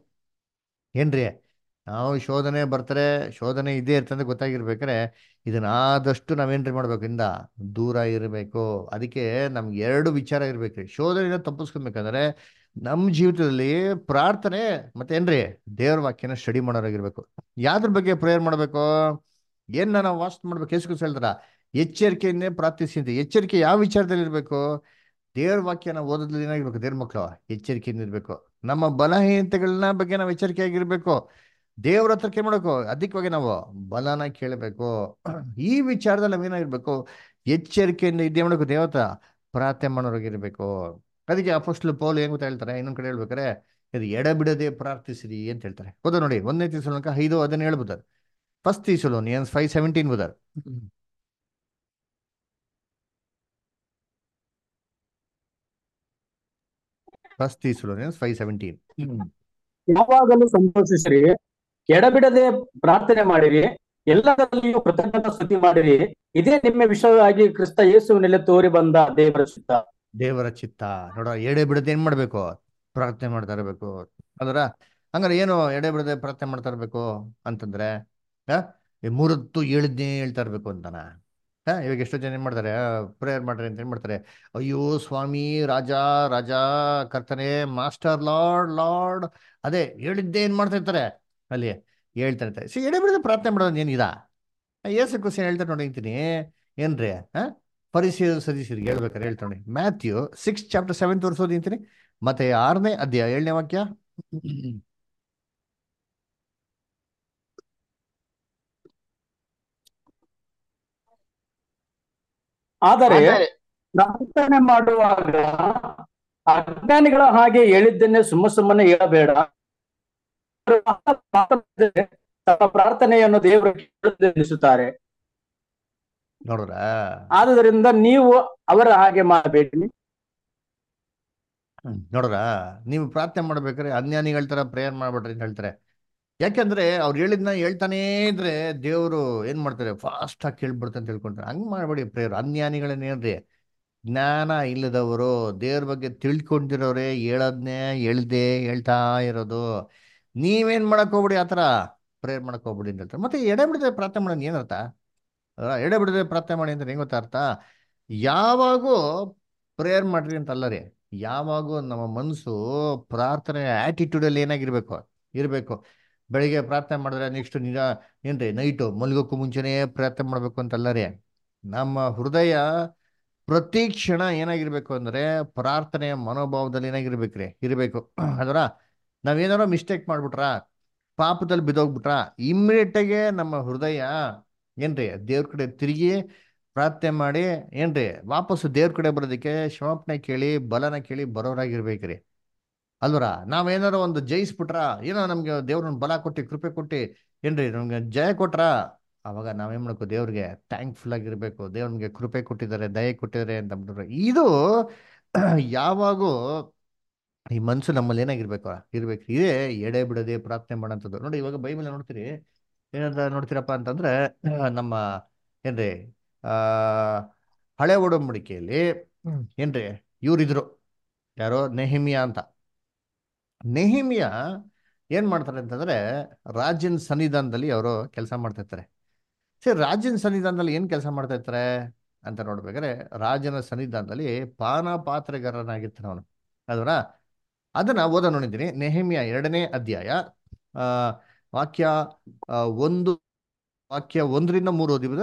ಏನ್ರಿ ನಾವು ಶೋಧನೆ ಬರ್ತಾರೆ ಶೋಧನೆ ಇದೇ ಇರ್ತಂದ್ರೆ ಗೊತ್ತಾಗಿರ್ಬೇಕಾರೆ ಇದನ್ನ ಆದಷ್ಟು ನಾವೇನ್ರಿ ಮಾಡ್ಬೇಕು ಇಂದ ದೂರ ಇರಬೇಕು ಅದಕ್ಕೆ ನಮ್ಗೆ ಎರಡು ವಿಚಾರ ಇರ್ಬೇಕ್ರಿ ಶೋಧನೆಯಿಂದ ತಪ್ಪಿಸ್ಕೊಬೇಕಂದ್ರೆ ನಮ್ಮ ಜೀವಿತದಲ್ಲಿ ಪ್ರಾರ್ಥನೆ ಮತ್ತೇನ್ರಿ ದೇವ್ರ ವಾಕ್ಯನ ಸ್ಟಡಿ ಮಾಡೋರಾಗಿರ್ಬೇಕು ಯಾವ್ದ್ರ ಬಗ್ಗೆ ಪ್ರೇಯರ್ ಮಾಡಬೇಕು ಏನ್ ನಾವು ವಾಸ್ಟ್ ಮಾಡ್ಬೇಕು ಯೇಸು ಹೇಳ್ತಾರ ಎಚ್ಚರಿಕೆಯನ್ನೇ ಪ್ರಾರ್ಥಿಸಿ ಅಂತ ಎಚ್ಚರಿಕೆ ಯಾವ ವಿಚಾರದಲ್ಲಿ ಇರಬೇಕು ದೇವ್ರ ವಾಕ್ಯನ ಓದೋದ್ರಲ್ಲಿ ಏನಾಗಿರ್ಬೇಕು ದೇವ್ರ ಮಕ್ಕಳು ಎಚ್ಚರಿಕೆಯಿಂದ ಇರ್ಬೇಕು ನಮ್ಮ ಬಲಹೀನತೆಗಳನ್ನ ಬಗ್ಗೆ ನಾವು ಎಚ್ಚರಿಕೆಯಾಗಿರ್ಬೇಕು ದೇವ್ರ ಹತ್ರ ಮಾಡಬೇಕು ಅದಕ್ಕಾಗಿ ನಾವು ಬಲನ ಕೇಳಬೇಕು ಈ ವಿಚಾರದಲ್ಲಿ ನಾವೇನಾಗಿರ್ಬೇಕು ಎಚ್ಚರಿಕೆಯಿಂದ ಇದ್ದೇ ಮಾಡಬೇಕು ದೇವತ ಪ್ರಾರ್ಥನೆ ಮಾಡೋರಾಗಿರ್ಬೇಕು ಅದಕ್ಕೆ ಅಪೋಸ್ಟ್ಲು ಪೌಲ್ ಏನ್ ಗೊತ್ತಾ ಹೇಳ್ತಾರೆ ಇನ್ನೊಂದ್ ಕಡೆ ಹೇಳ್ಬೇಕಾರೆ ಇದು ಎಡಬಿಡದೆ ಪ್ರಾರ್ಥಿಸಿರಿ ಅಂತ ಹೇಳ್ತಾರೆ ಹೌದಾ ನೋಡಿ ಒಂದನೇ ತೀಸಲೋನಿಕ ಐದು ಅದನ್ನ ಹೇಳ್ಬೋದಾರೆ ಫಸ್ಟ್ ತೀಸಲೋನಿಯನ್ಸ್ ಫೈವ್ ಸೆವೆಂಟೀನ್ ಬೋದಾರೆ ಫಸ್ಟ್ ತೀಸಲೋನಿಯನ್ಸ್ ಫೈವ್ ಸೆವೆಂಟೀನ್ ಯಾವಾಗಲೂ ಸಂತೋಷಿಸಿರಿ ಎಡಬಿಡದೆ ಪ್ರಾರ್ಥನೆ ಮಾಡಿರಿ ಎಲ್ಲದರಲ್ಲಿಯೂ ಕೃತಜ್ಞತಾ ಸ್ತುತಿ ಮಾಡಿರಿ ಇದೇ ನಿಮ್ಮ ವಿಷಯವಾಗಿ ಕ್ರಿಸ್ತ ಯೇಸುವಿನಲ್ಲಿ ತೋರಿ ಬಂದ ದೇವರ ಚಿತ್ತ ದೇವರ ಚಿತ್ತ ನೋಡ ಎಡೆ ಬಿಡದೆ ಏನ್ ಮಾಡ್ಬೇಕು ಪ್ರಾರ್ಥನೆ ಮಾಡ್ತಾ ಇರ್ಬೇಕು ಅದರ ಹಂಗಾರೆ ಏನು ಎಡೆ ಬಿಡದೆ ಪ್ರಾರ್ಥನೆ ಮಾಡ್ತಾ ಇರ್ಬೇಕು ಅಂತಂದ್ರೆ ಆ ಈ ಮೂರತ್ತು ಹೇಳಿದ್ನೇ ಹೇಳ್ತಾ ಇರ್ಬೇಕು ಅಂತಾನ ಹಾ ಇವಾಗ ಎಷ್ಟೋ ಜನ ಏನ್ ಮಾಡ್ತಾರೆ ಪ್ರೇಯರ್ ಮಾಡ್ರಿ ಅಂತ ಏನ್ ಮಾಡ್ತಾರೆ ಅಯ್ಯೋ ಸ್ವಾಮಿ ರಾಜ ರಾಜ ಕರ್ತನೆ ಮಾಸ್ಟರ್ ಲಾರ್ಡ್ ಲಾರ್ಡ್ ಅದೇ ಹೇಳಿದ್ದೇ ಏನ್ ಮಾಡ್ತಾ ಇರ್ತಾರೆ ಅಲ್ಲಿ ಹೇಳ್ತಾ ಇರ್ತಾರೆ ಸಿ ಎಡೆ ಬಿಡದೆ ಪ್ರಾರ್ಥನೆ ಮಾಡೋದು ಏನಿದಾ ಏಸು ಕ್ವಶನ್ ಹೇಳ್ತಾರೆ ನೋಡಿ ಅಂತೀನಿ ಏನ್ರಿ ಹಾ ಪರಿಸರ ಸದಸ್ಯರಿಗೆ ಹೇಳ್ಬೇಕಾರೆ ಹೇಳ್ತಾನೆ ಮ್ಯಾಥ್ಯೂ ಸಿಕ್ಸ್ ಚಾಪ್ಟರ್ ಸೆವೆನ್ ತೋರಿಸೋದು ಅಂತೀನಿ ಮತ್ತೆ ಆರನೇ ಅಧ್ಯಾಯ ಏಳನೇ ವಾಕ್ಯ ಆದರೆ ಪ್ರಾರ್ಥನೆ ಮಾಡುವಾಗ ಅಜ್ಞಾನಿಗಳ ಹಾಗೆ ಹೇಳಿದ್ದನ್ನೇ ಸುಮ್ಮ ಸುಮ್ಮನೆ ಹೇಳಬೇಡ ತಮ್ಮ ಪ್ರಾರ್ಥನೆಯನ್ನು ದೇವರು ಎನಿಸುತ್ತಾರೆ ನೋಡ್ರ ಆದುದರಿಂದ ನೀವು ಅವರ ಹಾಗೆ ಮಾಡಬೇಡಿ ನೋಡ್ರ ನೀವು ಪ್ರಾರ್ಥನೆ ಮಾಡ್ಬೇಕಾದ್ರೆ ಅಜ್ಞಾನಿಗಳ ತರ ಪ್ರೇಯರ್ ಮಾಡ್ಬೇಡ್ರಿ ಅಂತ ಹೇಳ್ತಾರೆ ಯಾಕಂದ್ರೆ ಅವ್ರು ಹೇಳಿದ್ನ ಹೇಳ್ತಾನೇ ಇದ್ರೆ ದೇವರು ಏನ್ ಮಾಡ್ತಾರೆ ಫಾಸ್ಟ್ ಆಗಿ ಕೇಳ್ಬಿಡ್ತಾರೆ ಅಂತ ಹೇಳ್ಕೊಂತಾರೆ ಹಂಗ್ ಮಾಡ್ಬೇಡಿ ಪ್ರೇಯರ್ ಅಜ್ಞಾನಿಗಳನ್ನೇನ್ರಿ ಜ್ಞಾನ ಇಲ್ಲದವರು ದೇವ್ರ ಬಗ್ಗೆ ತಿಳ್ಕೊಂಡಿರೋರೆ ಹೇಳದ್ನೇ ಹೇಳ್ದೆ ಹೇಳ್ತಾ ಇರೋದು ನೀವೇನ್ ಮಾಡಕ್ ಹೋಗ್ಬಿಡಿ ಆತರ ಪ್ರೇಯರ್ ಮಾಡಕ್ ಹೋಗ್ಬಿಡಿ ಅಂತ ಹೇಳ್ತಾರೆ ಮತ್ತೆ ಎಡೆ ಬಿಡದೆ ಪ್ರಾರ್ಥನೆ ಮಾಡೋದು ಏನರ್ಥ ಎಡೆ ಬಿಡದೆ ಪ್ರಾರ್ಥನೆ ಮಾಡಿ ಅಂತ ಹೆಂಗ್ ಗೊತ್ತಾ ಅರ್ಥ ಯಾವಾಗೂ ಪ್ರೇಯರ್ ಮಾಡ್ರಿ ಅಂತ ಅಲ್ಲ ರೀ ಯಾವಾಗೂ ನಮ್ಮ ಮನಸ್ಸು ಪ್ರಾರ್ಥನೆ ಆಟಿಟ್ಯೂಡಲ್ಲಿ ಏನಾಗಿರ್ಬೇಕು ಇರಬೇಕು ಬೆಳಿಗ್ಗೆ ಪ್ರಾರ್ಥನೆ ಮಾಡಿದ್ರೆ ನೆಕ್ಸ್ಟ್ ನಿಜ ಏನ್ರಿ ನೈಟು ಮಲ್ಗೋಕ್ಕೂ ಮುಂಚೆನೇ ಪ್ರಾರ್ಥನೆ ಮಾಡಬೇಕು ಅಂತಲ್ಲ ರೀ ನಮ್ಮ ಹೃದಯ ಪ್ರತಿ ಕ್ಷಣ ಏನಾಗಿರ್ಬೇಕು ಅಂದ್ರೆ ಪ್ರಾರ್ಥನೆಯ ಮನೋಭಾವದಲ್ಲಿ ಏನಾಗಿರ್ಬೇಕ್ರಿ ಇರಬೇಕು ಅದರ ನಾವೇನಾರೋ ಮಿಸ್ಟೇಕ್ ಮಾಡ್ಬಿಟ್ರ ಪಾಪದಲ್ಲಿ ಬಿದ್ದೋಗ್ಬಿಟ್ರ ಇಮ್ಮಿಡಿಯೇಟ್ ಆಗಿ ನಮ್ಮ ಹೃದಯ ಏನ್ರಿ ದೇವ್ರ ಕಡೆ ತಿರುಗಿ ಪ್ರಾರ್ಥನೆ ಮಾಡಿ ಏನ್ರಿ ವಾಪಸ್ಸು ದೇವ್ರ ಕಡೆ ಬರೋದಕ್ಕೆ ಕ್ಷಮಾಪಣೆ ಕೇಳಿ ಬಲನ ಕೇಳಿ ಬರೋರಾಗಿರ್ಬೇಕ್ರಿ ಅಲ್ವರ ನಾವೇನಾರೋ ಒಂದು ಜಯಿಸ್ಬಿಟ್ರ ಏನೋ ನಮ್ಗೆ ದೇವ್ರನ್ನ ಬಲ ಕೊಟ್ಟು ಕೃಪೆ ಕೊಟ್ಟು ಏನ್ರಿ ನಮ್ಗೆ ಜಯ ಕೊಟ್ರ ಅವಾಗ ನಾವೇನ್ ಮಾಡ್ಕೋ ದೇವ್ರಿಗೆ ಥ್ಯಾಂಕ್ಫುಲ್ ಆಗಿರ್ಬೇಕು ದೇವ್ರಿಗೆ ಕೃಪೆ ಕೊಟ್ಟಿದ್ದಾರೆ ದಯೆ ಕೊಟ್ಟಿದ್ದಾರೆ ಅಂತ ಅಂದ್ಬಿಟ್ರೆ ಇದು ಯಾವಾಗೂ ಈ ಮನ್ಸು ನಮ್ಮಲ್ಲಿ ಏನಾಗಿರ್ಬೇಕು ಇರ್ಬೇಕು ಇದೇ ಎಡೆ ಬಿಡದೆ ಪ್ರಾರ್ಥನೆ ಮಾಡೋಂಥದ್ದು ನೋಡಿ ಇವಾಗ ಬೈಬಲ್ ನೋಡ್ತೀರಿ ಏನಂತ ನೋಡ್ತೀರಪ್ಪ ಅಂತಂದ್ರೆ ನಮ್ಮ ಏನ್ರಿ ಆ ಹಳೆ ಒಡಂಬಡಿಕೆಯಲ್ಲಿ ಏನ್ರಿ ಇವ್ರಿದ್ರು ಯಾರೋ ನೆಹಿಮಿಯಾ ಅಂತ ನೆಹಿಮಿಯ ಏನ್ ಮಾಡ್ತಾರೆ ಅಂತಂದ್ರೆ ರಾಜ್ಯನ ಸನ್ನಿಧಾನದಲ್ಲಿ ಅವರು ಕೆಲಸ ಮಾಡ್ತಾ ಇರ್ತಾರೆ ಸರಿ ರಾಜ್ಯನ ಸನ್ನಿಧಾನದಲ್ಲಿ ಏನ್ ಕೆಲಸ ಮಾಡ್ತಾ ಇರ್ತಾರೆ ಅಂತ ನೋಡ್ಬೇಕಾದ್ರೆ ರಾಜನ ಸನ್ನಿಧಾನದಲ್ಲಿ ಪಾನ ಪಾತ್ರೆಗಾರನಾಗಿರ್ತಾನೆ ಅವನು ಅದರ ಅದನ್ನ ಓದ ನೋಡಿದ್ದೀನಿ ನೆಹಿಮಿಯ ಎರಡನೇ ಅಧ್ಯಾಯ ಆ ವಾಕ್ಯ ಆ, ಒಂದು ವಾಕ್ಯ ಒಂದರಿಂದ ಮೂರು ಓದಿಬುದ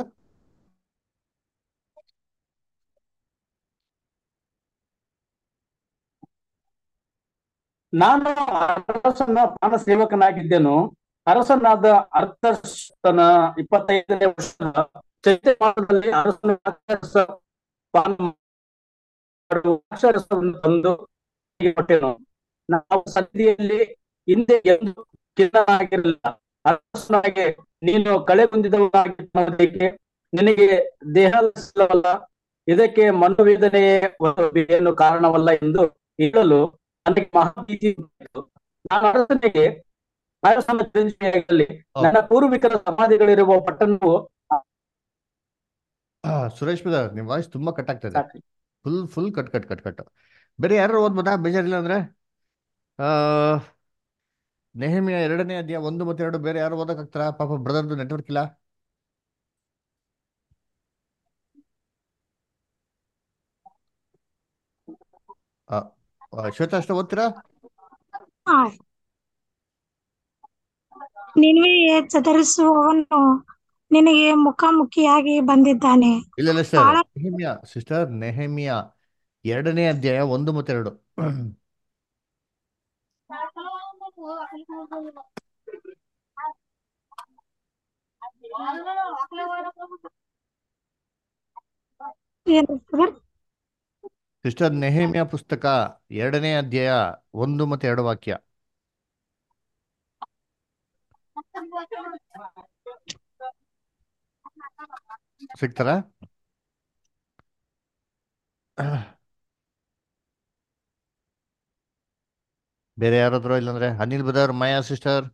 ನಾನು ಅರಸನ ಪಾನ ಸೇವಕನಾಗಿದ್ದೆನು ಅರಸನಾದ ಅರ್ಥನ ಇಪ್ಪತ್ತೈದನೇ ವರ್ಷದ ಚೈತ್ಯ ಮಾಸದಲ್ಲಿ ಅರಸನು ದ್ರಾಕ್ಷಾರಸ ಪಾನ ಮಾಡುವ ದ್ರಾಕ್ಷಾರಸವನ್ನು ತಂದು ಅವನಿಗೆ ಕೊಟ್ಟೆನು ನಾವು ಸನ್ನಿಧಿಯಲ್ಲಿ ಹಿಂದೆ ಎಂದು ಕಿರಣನಾಗಿರಲಿಲ್ಲ ಅರಸನಾಗೆ ನೀನು ಕಳೆ ಹೊಂದಿದವನಾಗಿದ್ದಕ್ಕೆ ನಿನಗೆ ದೇಹವಲ್ಲ ಇದಕ್ಕೆ ಮನೋವೇದನೆಯೇ ಏನು ಕಾರಣವಲ್ಲ ಎಂದು ಹೇಳಲು ನನಗೆ ಮಹಾಭೀತಿ ಉಂಟಾಯಿತು. ನಾನು ಅರಸನಿಗೆ ಅರಸನ ಚಿರಂಜೀವಿಯಾಗಲಿ ನನ್ನ ಪೂರ್ವಿಕರ ಸಮಾಧಿಗಳಿರುವ ಪಟ್ಟಣವು ಸುರೇಶ್ ಬ್ರದರ್ ನಿಮ್ ವಾಯ್ಸ್ ತುಂಬಾ ಕಟ್ ಆಗ್ತಾ ಇದೆ full full cut cut cut cut ಬೇರೆ ಯಾರು ಓದ್ಬೋದಾ ಬೇಜಾರಿಲ್ಲ ಅಂದ್ರೆ ಆ ನೆಹಮಿಯ ಎರಡನೇ ಅಧ್ಯಾಯ ಒಂದು ಮತ್ತೆ ಎರಡು ಬೇರೆ ಯಾರು ಓದಕ್ಕಾಗ್ತಾರ ಪಾಪ ಬ್ರದರ್ದು ನೆಟ್ವರ್ಕ್ ಇಲ್ಲ ಆ, ಆ, ಶ್ವೇತಾ ಅಷ್ಟ ಓದ್ತೀರಾ ಆ. ನಿನ್ವೆಯೇ ಚದರಿಸುವವನು ನಿನಗೆ ಮುಖಾಮುಖಿಯಾಗಿ ಬಂದಿದ್ದಾನೆ ಇಲ್ಲ ಇಲ್ಲ ಸರ್ ಕಾಳ- ನೆಹಮಿಯ ಸಿಸ್ಟರ್ ನೆಹಮಿಯ ಎರಡನೇ ಅಧ್ಯಾಯ ಒಂದು ಮತ್ತೆ ಎರಡು ಏನು brother? ಸಿಸ್ಟರ್ ನೆಹಮಿಯ ಪುಸ್ತಕ ಎರಡನೇ ಅಧ್ಯಾಯ ಒಂದು ಮತ್ತೆ ಎರಡು ವಾಕ್ಯ ಸಿಗ್ತಾರ ಬೇರೆ ಯಾರಾದ್ರೂ ಇಲ್ಲಾಂದ್ರೆ Anil brother Maya sister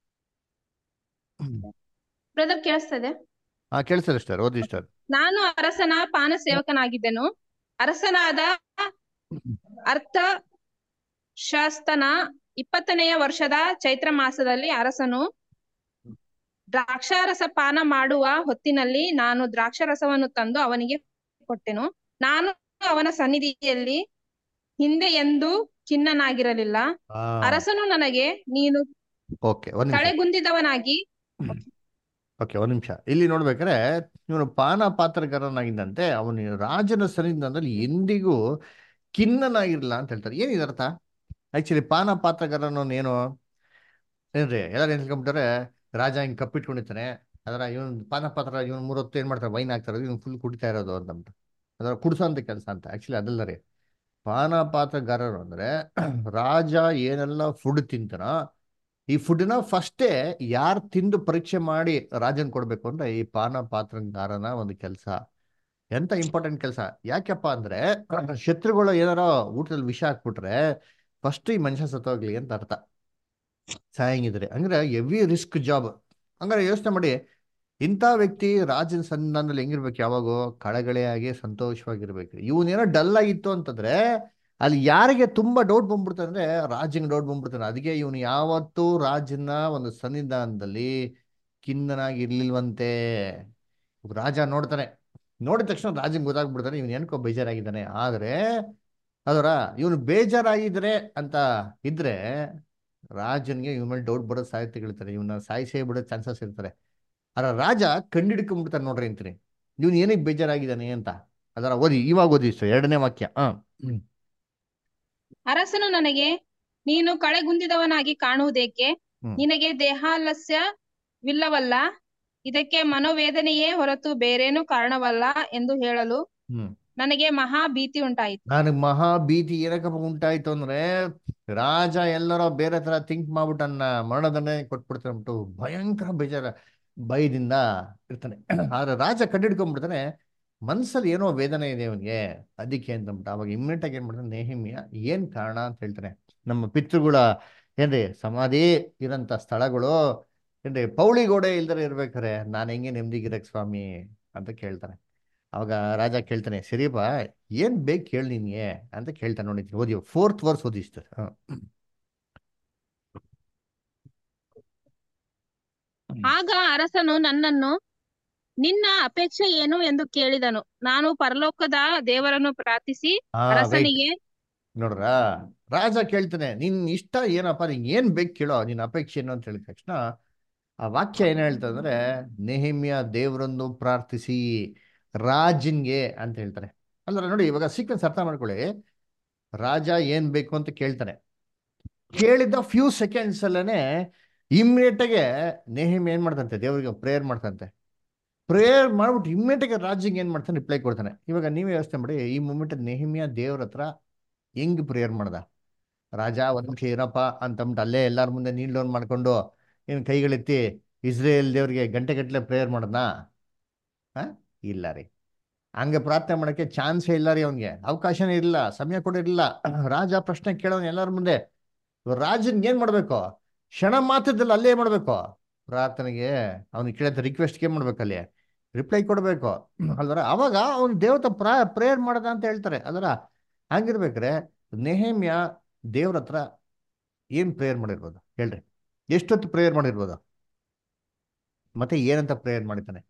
brother ಕೇಳಿಸ್ತದೆ ಹಾ ಕೇಳಿಸ್ತಾರೆ ಸಿಸ್ಟರ್ ಓದಿ ಸಿಸ್ಟರ್ ನಾನು ಅರಸನ ಪಾನ ಸೇವಕನಾಗಿದ್ದೆನು ಅರಸನಾದ ಅರ್ಥ ಶಾಸ್ತನ ಇಪ್ಪತ್ತನೆಯ ವರ್ಷದ ಚೈತ್ರ ಮಾಸದಲ್ಲಿ ಅರಸನು ದ್ರಾಕ್ಷಾರಸ ಪಾನ ಮಾಡುವ ಹೊತ್ತಿನಲ್ಲಿ ನಾನು ದ್ರಾಕ್ಷಾರಸವನ್ನು ತಂದು ಅವನಿಗೆ ಕೊಟ್ಟೆನು ನಾನು ಅವನ ಸನ್ನಿಧಿಯಲ್ಲಿ ಹಿಂದೆ ಎಂದು ಖಿನ್ನನಾಗಿರಲಿಲ್ಲ ಅರಸನು ನನಗೆ ನೀನು ಓಕೆ ಒಂದ್ ನಿಮಿಷ ಕಳೆಗುಂದಿದವನಾಗಿ ಓಕೆ ಒಂದ್ ನಿಮಿಷ ಇಲ್ಲಿ ನೋಡ್ಬೇಕಾದ್ರೆ ಇವನು ಪಾನ ಪಾತ್ರಗಾರನಾಗಿದ್ದಂತೆ ಅವನು ರಾಜನ ಸನ್ನಿಧಾನದಲ್ಲಿ ಎಂದಿಗೂ ಖಿನ್ನನಾಗಿರ್ಲಿಲ್ಲ ಅಂತ ಹೇಳ್ತಾರೆ ಏನಿದೆ ಅರ್ಥ ಆಕ್ಚುಲಿ ಪಾನ ಪಾತ್ರಗಾರನು ಏನು ಏನ್ರಿ ಎಲ್ಲರೂ ಏನ್ ತಿಳ್ಕೊಂಬಿಟ್ಟಾರೆ ರಾಜ ಹಿಂಗ್ ಕಪ್ಪಿಟ್ಕೊಂಡಿರ್ತಾನೆ ಅದರ ಇವನ್ ಪಾನ ಪಾತ್ರ ಇವನ್ ಮೂರೊತ್ತು ಏನ್ ಮಾಡ್ತಾರೆ ವೈನ್ ಹಾಕ್ತಾರೆ ಇವನ್ ಫುಲ್ ಕುಡಿತಾ ಇರೋದು ಅಂತ ಅದರ ಕುಡಿಸೋ ಅಂತ ಕೆಲಸ ಅಂತ ಆಕ್ಚುಲಿ ಅದಲ್ಲ ರೀ ಪಾನ ಪಾತ್ರಗಾರರು ಅಂದ್ರೆ ರಾಜ ಏನೆಲ್ಲ ಫುಡ್ ತಿಂತಾನ ಈ ಫುಡ್ನ ಫಸ್ಟೇ ಯಾರು ತಿಂದು ಪರೀಕ್ಷೆ ಮಾಡಿ ರಾಜನ್ ಕೊಡ್ಬೇಕು ಅಂದ್ರೆ ಈ ಪಾನ ಪಾತ್ರಗಾರನ ಒಂದು ಕೆಲಸ ಎಂತ ಇಂಪಾರ್ಟೆಂಟ್ ಕೆಲಸ ಯಾಕಪ್ಪ ಅಂದ್ರೆ ಶತ್ರುಗಳು ಏನಾರ ಊಟದಲ್ಲಿ ವಿಷ ಹಾಕ್ಬಿಟ್ರೆ ಫಸ್ಟ್ ಈ ಮನುಷ್ಯ ಸತ್ತೋಗ್ಲಿ ಅಂತ ಅರ್ಥ ಸಾಯಂಗಿದ್ರೆ ಅಂದ್ರೆ ಹೆವಿ ರಿಸ್ಕ್ ಜಾಬ್ ಹಂಗಾರೆ ಯೋಚನೆ ಮಾಡಿ ಇಂಥ ವ್ಯಕ್ತಿ ರಾಜನ ಸನ್ನಿಧಾನದಲ್ಲಿ ಹೆಂಗಿರ್ಬೇಕು ಯಾವಾಗೋ ಕಳಗಳೆಯಾಗಿ ಸಂತೋಷವಾಗಿರ್ಬೇಕು ಇವನೇನೋ ಡಲ್ ಆಗಿತ್ತು ಅಂತಂದ್ರೆ ಅಲ್ಲಿ ಯಾರಿಗೆ ತುಂಬಾ ಡೌಟ್ ಬಂದ್ಬಿಡ್ತಾರೆ ಅಂದ್ರೆ ರಾಜಂಗೆ ಡೌಟ್ ಬಂದ್ಬಿಡ್ತಾನೆ ಅದಕ್ಕೆ ಇವನು ಯಾವತ್ತೂ ರಾಜನ ಒಂದು ಸನ್ನಿಧಾನದಲ್ಲಿ ಖಿನ್ನನಾಗಿ ಇರ್ಲಿಲ್ವಂತೆ ರಾಜ ನೋಡ್ತಾನೆ ನೋಡಿದ ತಕ್ಷಣ ರಾಜಂಗೆ ಗೊತ್ತಾಗ್ಬಿಡ್ತಾನೆ ಇವನು ಏನಕ್ಕೋ ಬೇಜಾರಾಗಿದ್ದಾನೆ ಆದರೆ ಅದರ ಇವನು ಬೇಜಾರಾಗಿದ್ರೆ ಅಂತ ಇದ್ರೆ ರಾಜನ್ಗೆ ಇವನ ಮೇಲೆ ಡೌಟ್ ಬರೋ ಸಾಧ್ಯತೆಗಳಿರ್ತಾರೆ ಇವನ್ನ ಸಾಯಿಸೇ ಬಿಡೋ ಚಾನ್ಸಸ್ ಇರ್ತಾರೆ ಅದರ ರಾಜ ಕಂಡಿಡ್ಕೊಂಡ್ಬಿಡ್ತಾನೆ ನೋಡ್ರಿ ಅಂತೀನಿ ಇವನು ಏನಕ್ಕೆ ಬೇಜಾರಾಗಿದ್ದಾನೆ ಅಂತ ಅದರ ಓದಿ ಇವಾಗ ಓದಿ ಸರ್ ಎರಡನೇ ವಾಕ್ಯ ಹಾ ಅರಸನು ನನಗೆ ನೀನು ಕಳೆಗುಂದಿದವನಾಗಿ ಕಾಣುವುದೇಕೆ ಹ್ಮ್. ನಿನಗೆ ದೇಹಾಲಸ್ಯವಿಲ್ಲವಲ್ಲ ಇದಕ್ಕೆ ಮನೋವೇದನೆಯೇ ಹೊರತು ಬೇರೇನೂ ಕಾರಣವಲ್ಲ ಎಂದು ಹೇಳಲು ಹ್ಮ್ ನನಗೆ ಮಹಾ ಭೀತಿ ಉಂಟಾಯಿತು ನನಗೆ ಮಹಾ ಭೀತಿ ಏನಕ್ಕಪ್ಪ ಉಂಟಾಯ್ತು ಅಂದ್ರೆ ರಾಜ ಎಲ್ಲರೋ ಬೇರೆ ತರ ಥಿಂಕ್ ಮಾಡ್ಬಿಟ್ಟು ನನ್ನ ಮರಣದಂಡನೆ ಕೊಟ್ಬಿಡ್ತಾನೆ ಅಂದ್ಬಿಟ್ಟು ಭಯಂಕರ ಬೇಜಾರ ಭಯದಿಂದ ಇರ್ತಾನೆ ಆದ್ರೆ ರಾಜ ಕಂಡಿಡ್ಕೊಂಡ್ಬಿಡ್ತಾನೆ ಮನ್ಸಲ್ಲಿ ಏನೋ ವೇದನೆ ಇದೆ ಅವನಿಗೆ ಅದಕ್ಕೆ ಅಂತಂದ್ಬಿಟ್ಟು ಅವಾಗ ಇಮ್ಮಿಡಿಯೇಟ್ ಆಗಿ ಏನ್ ಮಾಡ್ತಾನೆ ನೇಹಿಮ್ಯ ಏನ್ ಕಾರಣ ಅಂತ ಹೇಳ್ತಾನೆ ನಮ್ಮ ಪಿತೃಗಳ ಏನ್ರಿ ಸಮಾಧಿ ಇರೋಂಥ ಸ್ಥಳಗಳು ಏನ್ರಿ ಪೌಳಿ ಗೋಡೆ ಇಲ್ದರೆ ಇರ್ಬೇಕಾರೆ ನಾನು ಹೆಂಗೆ ನೆಮ್ಮದಿಗಿರಕ್ ಸ್ವಾಮಿ ಅಂತ ಕೇಳ್ತಾನೆ ಅವಾಗ ರಾಜ ಕೇಳ್ತಾನೆ ಸರಿಯಪ್ಪ ಏನ್ ಬೇಕು ಕೇಳಿ ನಿನ್ಗೆ ಅಂತ ಕೇಳ್ತಾನೆ ನೋಡಿ ಓದಿ ಫೋರ್ತ್ ವರ್ಸ್ ಓದಿ ಸರ್ ಆಗ ಅರಸನು ನನ್ನನ್ನು ನಿನ್ನ ಅಪೇಕ್ಷೆ ಏನು ಎಂದು ಕೇಳಿದನು ನಾನು ಪರಲೋಕದ ದೇವರನ್ನು ಪ್ರಾರ್ಥಿಸಿ ಅರಸನಿಗೆ ನೋಡ್ರ ರಾಜ ಕೇಳ್ತಾನೆ ನಿನ್ ಇಷ್ಟ ಏನಪ್ಪ ನಿಂಗೆ ಏನ್ ಬೇಕು ಕೇಳೋ ನಿನ್ನ ಅಪೇಕ್ಷೆ ಏನು ಅಂತ ಹೇಳಿದ ತಕ್ಷಣ ಆ ವಾಕ್ಯ ಏನ್ ಹೇಳ್ತಾ ಅಂದ್ರೆ ನೆಹಿಮ್ಯ ದೇವರನ್ನು ಪ್ರಾರ್ಥಿಸಿ ರಾಜನ್ಗೆ ಅಂತ ಹೇಳ್ತಾರೆ ಅಲ್ಲ ನೋಡಿ ಇವಾಗ ಸೀಕ್ವೆನ್ಸ್ ಅರ್ಥ ಮಾಡ್ಕೊಳ್ಳಿ ರಾಜ ಏನ್ ಬೇಕು ಅಂತ ಕೇಳ್ತಾನೆ ಕೇಳಿದ ಫ್ಯೂ ಸೆಕೆಂಡ್ಸ್ ಅಲ್ಲೇನೆ ಇಮ್ಮಿಡಿಯೇಟ್ ಆಗಿ ನೆಹಿಮ್ಯ ಏನ್ ಮಾಡ್ತಂತೆ ದೇವರಿಗೆ ಪ್ರೇಯರ್ ಮಾಡ್ತಂತೆ ಪ್ರೇಯರ್ ಮಾಡ್ಬಿಟ್ಟು ಇಮ್ಮಿಡಿಯೇಟ್ ಆಗಿ ರಾಜ್ಯಂಗೆ ಏನ್ ಮಾಡ್ತಾನೆ ರಿಪ್ಲೈ ಕೊಡ್ತಾನೆ ಇವಾಗ ನೀವೇ ಯೋಚನೆ ಮಾಡಿ ಈ ಮೂಮೆಂಟ್ ನೆಹಿಮ್ಯ ದೇವ್ರ ಹತ್ರ ಹೆಂಗ್ ಪ್ರೇಯರ್ ಮಾಡ್ದ ರಾಜ ಒಂದ್ ನಿಮಿಷ ಏನಪ್ಪ ಅಂತಂದ್ಬಿಟ್ಟು ಅಲ್ಲೇ ಎಲ್ಲಾರ ಮುಂದೆ ನೀಲ್ ಲೋನ್ ಮಾಡ್ಕೊಂಡು ಏನ್ ಕೈಗಳೆತ್ತಿ ಇಸ್ರೇಲ್ ದೇವ್ರಿಗೆ ಗಂಟೆ ಗಟ್ಟಲೆ ಪ್ರೇಯರ್ ಮಾಡದ್ನಾ ಹ ಇಲ್ಲ ರೀ ಹಂಗೆ ಪ್ರಾರ್ಥನೆ ಮಾಡಕ್ಕೆ ಚಾನ್ಸೇ ಇಲ್ಲ ರೀ ಅವನ್ಗೆ ಅವಕಾಶನೇ ಇಲ್ಲ ಸಮಯ ಕೂಡ ಇಲ್ಲ ರಾಜ ಪ್ರಶ್ನೆ ಕೇಳೋನ್ ಎಲ್ಲಾರ ಮುಂದೆ ರಾಜನ್ಗೆ ಏನ್ ಮಾಡ್ಬೇಕು ಕ್ಷಣ ಮಾತ್ರದಲ್ಲಿ ಅಲ್ಲೇ ಮಾಡ್ಬೇಕು ಪ್ರಾರ್ಥನೆಗೆ ಅವ್ನಿಗೆ ಕೇಳತ್ತ ರಿಕ್ವೆಸ್ಟ್ಗೆ ಏನ್ ಮಾಡ್ಬೇಕು ಅಲ್ಲಿ ರಿಪ್ಲೈ ಕೊಡ್ಬೇಕು ಅಲ್ವರ ಅವಾಗ ಅವ್ನು ದೇವತ ಪ್ರಾ ಪ್ರೇಯರ್ ಮಾಡದ ಅಂತ ಹೇಳ್ತಾರೆ ಅಲ್ವರ ಹಂಗಿರ್ಬೇಕ್ರೆ ನೆಹಮ್ಯ ದೇವ್ರ ಹತ್ರ ಏನ್ ಪ್ರೇಯರ್ ಮಾಡಿರ್ಬೋದು ಹೇಳ್ರಿ ಎಷ್ಟೊತ್ತು ಪ್ರೇಯರ್ ಮಾಡಿರ್ಬೋದು ಮತ್ತೆ ಏನಂತ ಪ್ರೇಯರ್ ಮಾಡಿದ್ದಾನೆ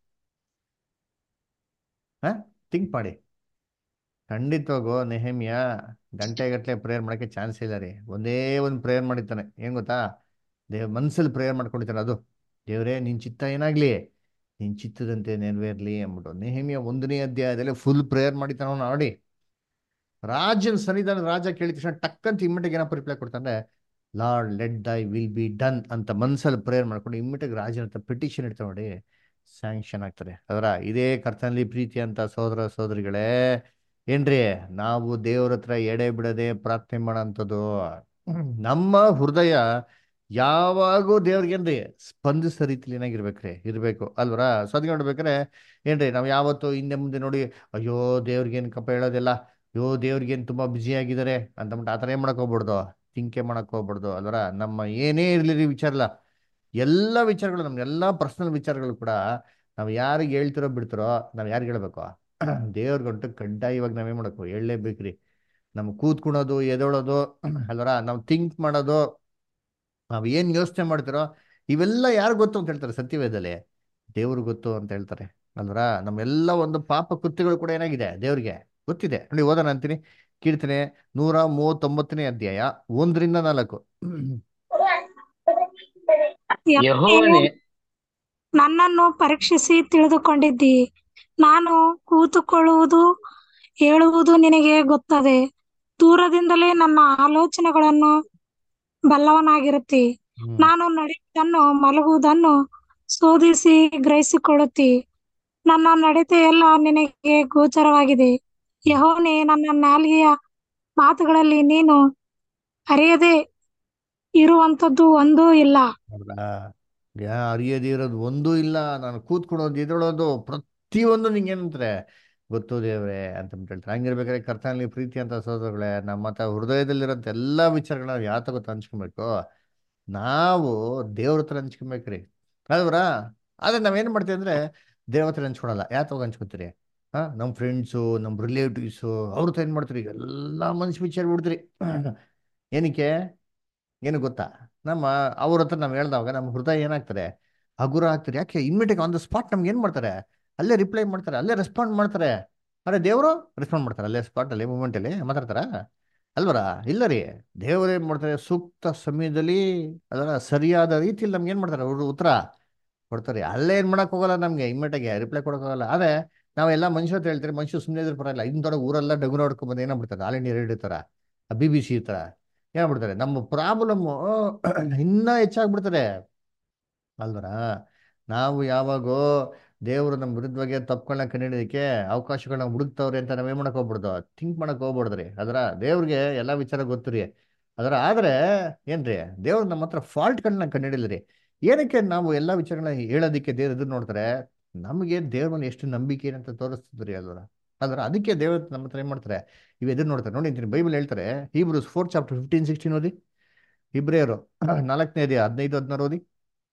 ಹ ಥಿಂಕ್ ಮಾಡಿ ಖಂಡಿತವಾಗೋ ನೆಹಮ್ಯ ಗಂಟೆಗಟ್ಟಲೆ ಪ್ರೇಯರ್ ಮಾಡೋಕ್ಕೆ ಚಾನ್ಸ್ ಇಲ್ಲ ರೀ ಒಂದೇ ಒಂದು ಪ್ರೇಯರ್ ಮಾಡಿದ್ದಾನೆ ಏನ್ ಗೊತ್ತಾ ದೇವ್ ಮನ್ಸಲ್ಲಿ ಪ್ರೇಯರ್ ಮಾಡ್ಕೊಂಡಿದ್ದಾನೆ ಅದು ದೇವ್ರೇ ನಿನ್ ಚಿತ್ತ ಏನಾಗ್ಲಿ ನಿನ್ ಚಿತ್ತದಂತೆ ನೆರವೇರ್ಲಿ ಅಂದ್ಬಿಟ್ಟು ನೆಹಮ್ಯ ಒಂದನೇ ಅಧ್ಯಾಯದಲ್ಲಿ ಫುಲ್ ಪ್ರೇಯರ್ ಮಾಡಿದ್ದಾನೆ ಅವ್ನು ನೋಡಿ ರಾಜನ ಸನ್ನಿಧಾನ ರಾಜ ಕೇಳಿದ ತಕ್ಷಣ ಟಕ್ಕಂತ ಇಮ್ಮಿಡಿಯೇಟ್ ಏನಪ್ಪ ರಿಪ್ಲೈ ಕೊಡ್ತಾನೆ Lord let thy will be done ಅಂತ ಮನ್ಸಲ್ಲಿ ಪ್ರೇಯರ್ ಮಾಡ್ಕೊಂಡು ಇಮ್ಮಿಡಿಯೇಟ್ ರಾಜನ ಹತ್ರ ಪಿಟಿಷನ್ ಇಡ್ತಾ ನೋಡಿ ಸ್ಯಾಂಕ್ಷನ್ ಆಗ್ತಾರೆ ಅದರ ಇದೇ ಕರ್ತನಲ್ಲಿ ಪ್ರೀತಿ ಅಂತ ಸಹೋದರ ಸಹೋದರಿಗಳೇ ಏನ್ರಿ ನಾವು ದೇವ್ರ ಹತ್ರ ಎಡೆ ಬಿಡದೆ ಪ್ರಾರ್ಥನೆ ಮಾಡೋಂಥದ್ದು ನಮ್ಮ ಹೃದಯ ಯಾವಾಗೂ ದೇವ್ರಿಗೇನ್ರಿ ಸ್ಪಂದಿಸೋ ರೀತಿಲಿ ಏನಾಗಿರ್ಬೇಕ್ರಿ ಇರ್ಬೇಕು ಅಲ್ವರ ಸೊ ಅದಕ್ಕೆ ನೋಡ್ಬೇಕಾರೆ ಏನ್ರಿ ನಾವು ಯಾವತ್ತು ಹಿಂದೆ ಮುಂದೆ ನೋಡಿ ಅಯ್ಯೋ ದೇವ್ರಿಗೇನು ಕಪ್ಪ ಹೇಳೋದಿಲ್ಲ ಅಯ್ಯೋ ದೇವ್ರಿಗೇನು ತುಂಬಾ ಬ್ಯುಸಿ ಆಗಿದ್ದಾರೆ ಅಂತಂದ್ಬಿಟ್ಟು ಆ ಥರ ಏನು ಮಾಡಕ್ ಹೋಗ್ಬಿಡ್ದು ತಿಂಕೆ ಮಾಡಕ್ ಹೋಗ್ಬಿಡ್ದು ಅಲ್ವರ ನಮ್ಮ ಏನೇ ಇರ್ಲಿ ವಿಚಾರ ಇಲ್ಲ ಎಲ್ಲ ವಿಚಾರಗಳು ನಮ್ಮ ಎಲ್ಲ ಪರ್ಸನಲ್ ವಿಚಾರಗಳು ಕೂಡ ನಾವು ಯಾರಿಗೆ ಹೇಳ್ತಿರೋ ಬಿಡ್ತಿರೋ ನಾವು ಯಾರಿಗೆ ಹೇಳ್ಬೇಕು ದೇವ್ರಿಗಂಟು ಕಡ್ಡಾಯವಾಗಿ ನಾವೇನ್ ಮಾಡಬೇಕು ಹೇಳಲೇಬೇಕ್ರಿ ನಮ್ ಕೂತ್ಕೊಳೋದು ಎದೊಳೋದು ಅಲ್ವರ ನಾವು ಥಿಂಕ್ ಮಾಡೋದು ನಾವು ಏನ್ ಯೋಚನೆ ಮಾಡ್ತಿರೋ ಇವೆಲ್ಲ ಯಾರು ಗೊತ್ತು ಅಂತ ಹೇಳ್ತಾರೆ ಸತ್ಯವೇದಲ್ಲಿ ದೇವ್ರಿಗೆ ಗೊತ್ತು ಅಂತ ಹೇಳ್ತಾರೆ ಅಲ್ವರ ನಮ್ಮೆಲ್ಲ ಒಂದು ಪಾಪ ಕೃತ್ಯಗಳು ಕೂಡ ಏನಾಗಿದೆ ದೇವ್ರಿಗೆ ಗೊತ್ತಿದೆ ನೋಡಿ ಓದೋಣ ಅಂತೀನಿ ಕೀರ್ತನೆ ನೂರ ಮೂವತ್ತೊಂಬತ್ತನೇ ಅಧ್ಯಾಯ ಒಂದರಿಂದ ನಾಲ್ಕು ಯೆಹೋವನೇ ನನ್ನನ್ನು ಪರೀಕ್ಷಿಸಿ ತಿಳಿದುಕೊಂಡಿದ್ದಿ ನಾನು ಕೂತುಕೊಳ್ಳುವುದು ಹೇಳುವುದು ನಿನಗೆ ಗೊತ್ತದೆ ದೂರದಿಂದಲೇ ನನ್ನ ಆಲೋಚನೆಗಳನ್ನು ಬಲ್ಲವನಾಗಿರುತ್ತಿ ಹ್ಮ್. ನಾನು ನಡೆಯುವುದನ್ನು ಮಲಗುವುದನ್ನು ಶೋಧಿಸಿ ಗ್ರಹಿಸಿಕೊಳ್ಳುತ್ತಿ ನನ್ನ ನಡತೆ ಎಲ್ಲ ನಿನಗೆ ಗೋಚರವಾಗಿದೆ ಯೆಹೋವನೇ ನನ್ನ ನಾಲಿಗೆಯ ಮಾತುಗಳಲ್ಲಿ ನೀನು ಅರಿಯದೆ ಇರುವಂತದ್ದು ಒಂದೂ ಇಲ್ಲ ಹೌದಾ ಯಾ ಅರಿಯದೇ ಇರೋದು ಒಂದೂ ಇಲ್ಲ ನಾನು ಕೂತ್ಕೊಳೋದು ಎದೊಳೋದು ಪ್ರತಿಯೊಂದು ನಿಂಗೇನಂತಾರೆ ಗೊತ್ತು ದೇವ್ರೆ ಅಂತ ಹೇಳ್ತಾರೆ ಹಂಗಿರ್ಬೇಕಾದ್ರೆ ಕರ್ತನಲ್ಲಿ ಪ್ರೀತಿ ಅಂತ ಸೋದರಗಳೇ ನಮ್ಮ ಮತ ಹೃದಯದಲ್ಲಿರೋಂಥ ಎಲ್ಲಾ ವಿಚಾರಗಳನ್ನ ಯಾತ ಗೊತ್ತ ಹಂಚ್ಕೊಬೇಕು ನಾವು ದೇವ್ರ ಹತ್ರ ಹಂಚ್ಕೊಬೇಕ್ರಿ ಅಲ್ವರಾ ಆದ್ರೆ ನಾವೇನ್ ಮಾಡ್ತೀವಿ ಅಂದ್ರೆ ದೇವ್ರ ಹತ್ರ ಹಂಚ್ಕೊಳಲ್ಲ ಯಾತೋಗ ಹಂಚ್ಕೊತೀರಿ ಹಾ ನಮ್ಮ ಫ್ರೆಂಡ್ಸು ನಮ್ಮ ರಿಲೇಟಿವ್ಸು ಅವ್ರ ಹತ್ರ ಏನ್ ಮಾಡ್ತೀರಿ ಎಲ್ಲಾ ಮನುಷ್ಯ ವಿಚಾರ ಬಿಡ್ತೀರಿ ಏನಕ್ಕೆ ಏನು ಗೊತ್ತಾ ನಮ್ಮ ಅವ್ರ ಹತ್ರ ನಾವು ಹೇಳ್ದವಾಗ ನಮ್ಮ ಹೃದಯ ಏನಾಗ್ತದೆ ಹಗುರ ಆಗ್ತದೆ ಯಾಕೆ ಇಮ್ಮಿಡಿಯೇಟ್ ಆನ್ ದ ಸ್ಪಾಟ್ ನಮ್ಗೆ ಏನ್ ಮಾಡ್ತಾರೆ ಅಲ್ಲೇ ರಿಪ್ಲೈ ಮಾಡ್ತಾರೆ ಅಲ್ಲೇ ರೆಸ್ಪಾಂಡ್ ಮಾಡ್ತಾರೆ ಅರೆ ದೇವರು ರೆಸ್ಪಾಂಡ್ ಮಾಡ್ತಾರೆ ಅಲ್ಲೇ ಸ್ಪಾಟಲ್ಲಿ ಮೂಮೆಂಟಲ್ಲಿ ಮಾತಾಡ್ತಾರ ಅಲ್ವರ ಇಲ್ಲ ರೀ ದೇವರು ಏನು ಮಾಡ್ತಾರೆ ಸೂಕ್ತ ಸಮಯದಲ್ಲಿ ಅದರ ಸರಿಯಾದ ರೀತಿಯಲ್ಲಿ ನಮ್ಗೆ ಏನು ಮಾಡ್ತಾರೆ ಅವರು ಉತ್ತರ ಕೊಡ್ತಾರೆ ಅಲ್ಲೇ ಏನು ಮಾಡಕ್ ಹೋಗಲ್ಲ ನಮಗೆ ಇಮ್ಮಿಡಿಯಾಗೆ ರಿಪ್ಲೈ ಕೊಡೋಕ್ಕಾಗಲ್ಲ ಆದರೆ ನಾವೆಲ್ಲ ಮನುಷ್ಯ ಅಂತ ಹೇಳ್ತಾರೆ ಮನುಷ್ಯ ಸುಮ್ಮನೆ ಇದ್ರೆ ಪರವಾಗಿಲ್ಲ ಇನ್ನು ದೊಡ್ಡ ಊರೆಲ್ಲ ಡಗು ನೋಡ್ಕೊಂಬಂದು ಏನಾಗ್ಬಿಡ್ತಾರೆ ಆಲ್ ಇಂಡಿಯಾ ರೇಡಿಯೋ ಥರ ಬಿ ಬಿ ಸಿ ಥರ ಏನಾಗ್ಬಿಡ್ತಾರೆ ನಮ್ಮ ಪ್ರಾಬ್ಲಮ್ಮು ಇನ್ನೂ ಹೆಚ್ಚಾಗ್ಬಿಡ್ತಾರೆ ಅಲ್ವರ ನಾವು ಯಾವಾಗೋ ದೇವರು ನಮ್ಮ ವಿರುದ್ಧವಾಗಿ ತಪ್ಪುಗಳನ್ನ ಕಂಡಿಡೋದಕ್ಕೆ ಅವಕಾಶಗಳನ್ನ ಹುಡುಕ್ತವ್ರೆ ಅಂತ ನಾವೇನು ಮಾಡಕ್ ಹೋಗ್ಬಿಡ್ದು ಥಿಂಕ್ ಮಾಡಕ್ ಹೋಗ್ಬಿಡ್ದ್ರಿ ಅದರ ದೇವ್ರಿಗೆ ಎಲ್ಲ ವಿಚಾರ ಗೊತ್ತು ರೀ ಅದರ ಆದರೆ ಏನ್ರಿ ದೇವ್ರು ನಮ್ಮ ಹತ್ರ ಫಾಲ್ಟ್ಗಳನ್ನ ಕಂಡಿಡಿಲ್ರಿ ಏನಕ್ಕೆ ನಾವು ಎಲ್ಲ ವಿಚಾರಗಳನ್ನ ಹೇಳೋದಕ್ಕೆ ದೇವ್ರು ಎದುರು ನೋಡ್ತಾರೆ ನಮಗೆ ದೇವ್ರ ಮೇಲೆ ಎಷ್ಟು ನಂಬಿಕೆ ಇದೆ ಅಂತ ತೋರಿಸ್ತಿದ್ರಿ ಅಲ್ವರ ಅದರ ಅದಕ್ಕೆ ದೇವ್ರ ನಮ್ಮ ಹತ್ರ ಏನು ಮಾಡ್ತಾರೆ ಇವು ಎದುರು ನೋಡ್ತಾರೆ ನೋಡಿ ಅಂತೀನಿ ಬೈಬಲ್ ಹೇಳ್ತಾರೆ Hebrews four chapter fifteen sixteen ಓದಿ ಇಬ್ರಿಯರು ನಾಲ್ಕನೇ ಅದೇ ಹದಿನೈದು ಹದಿನಾರು ಓದಿ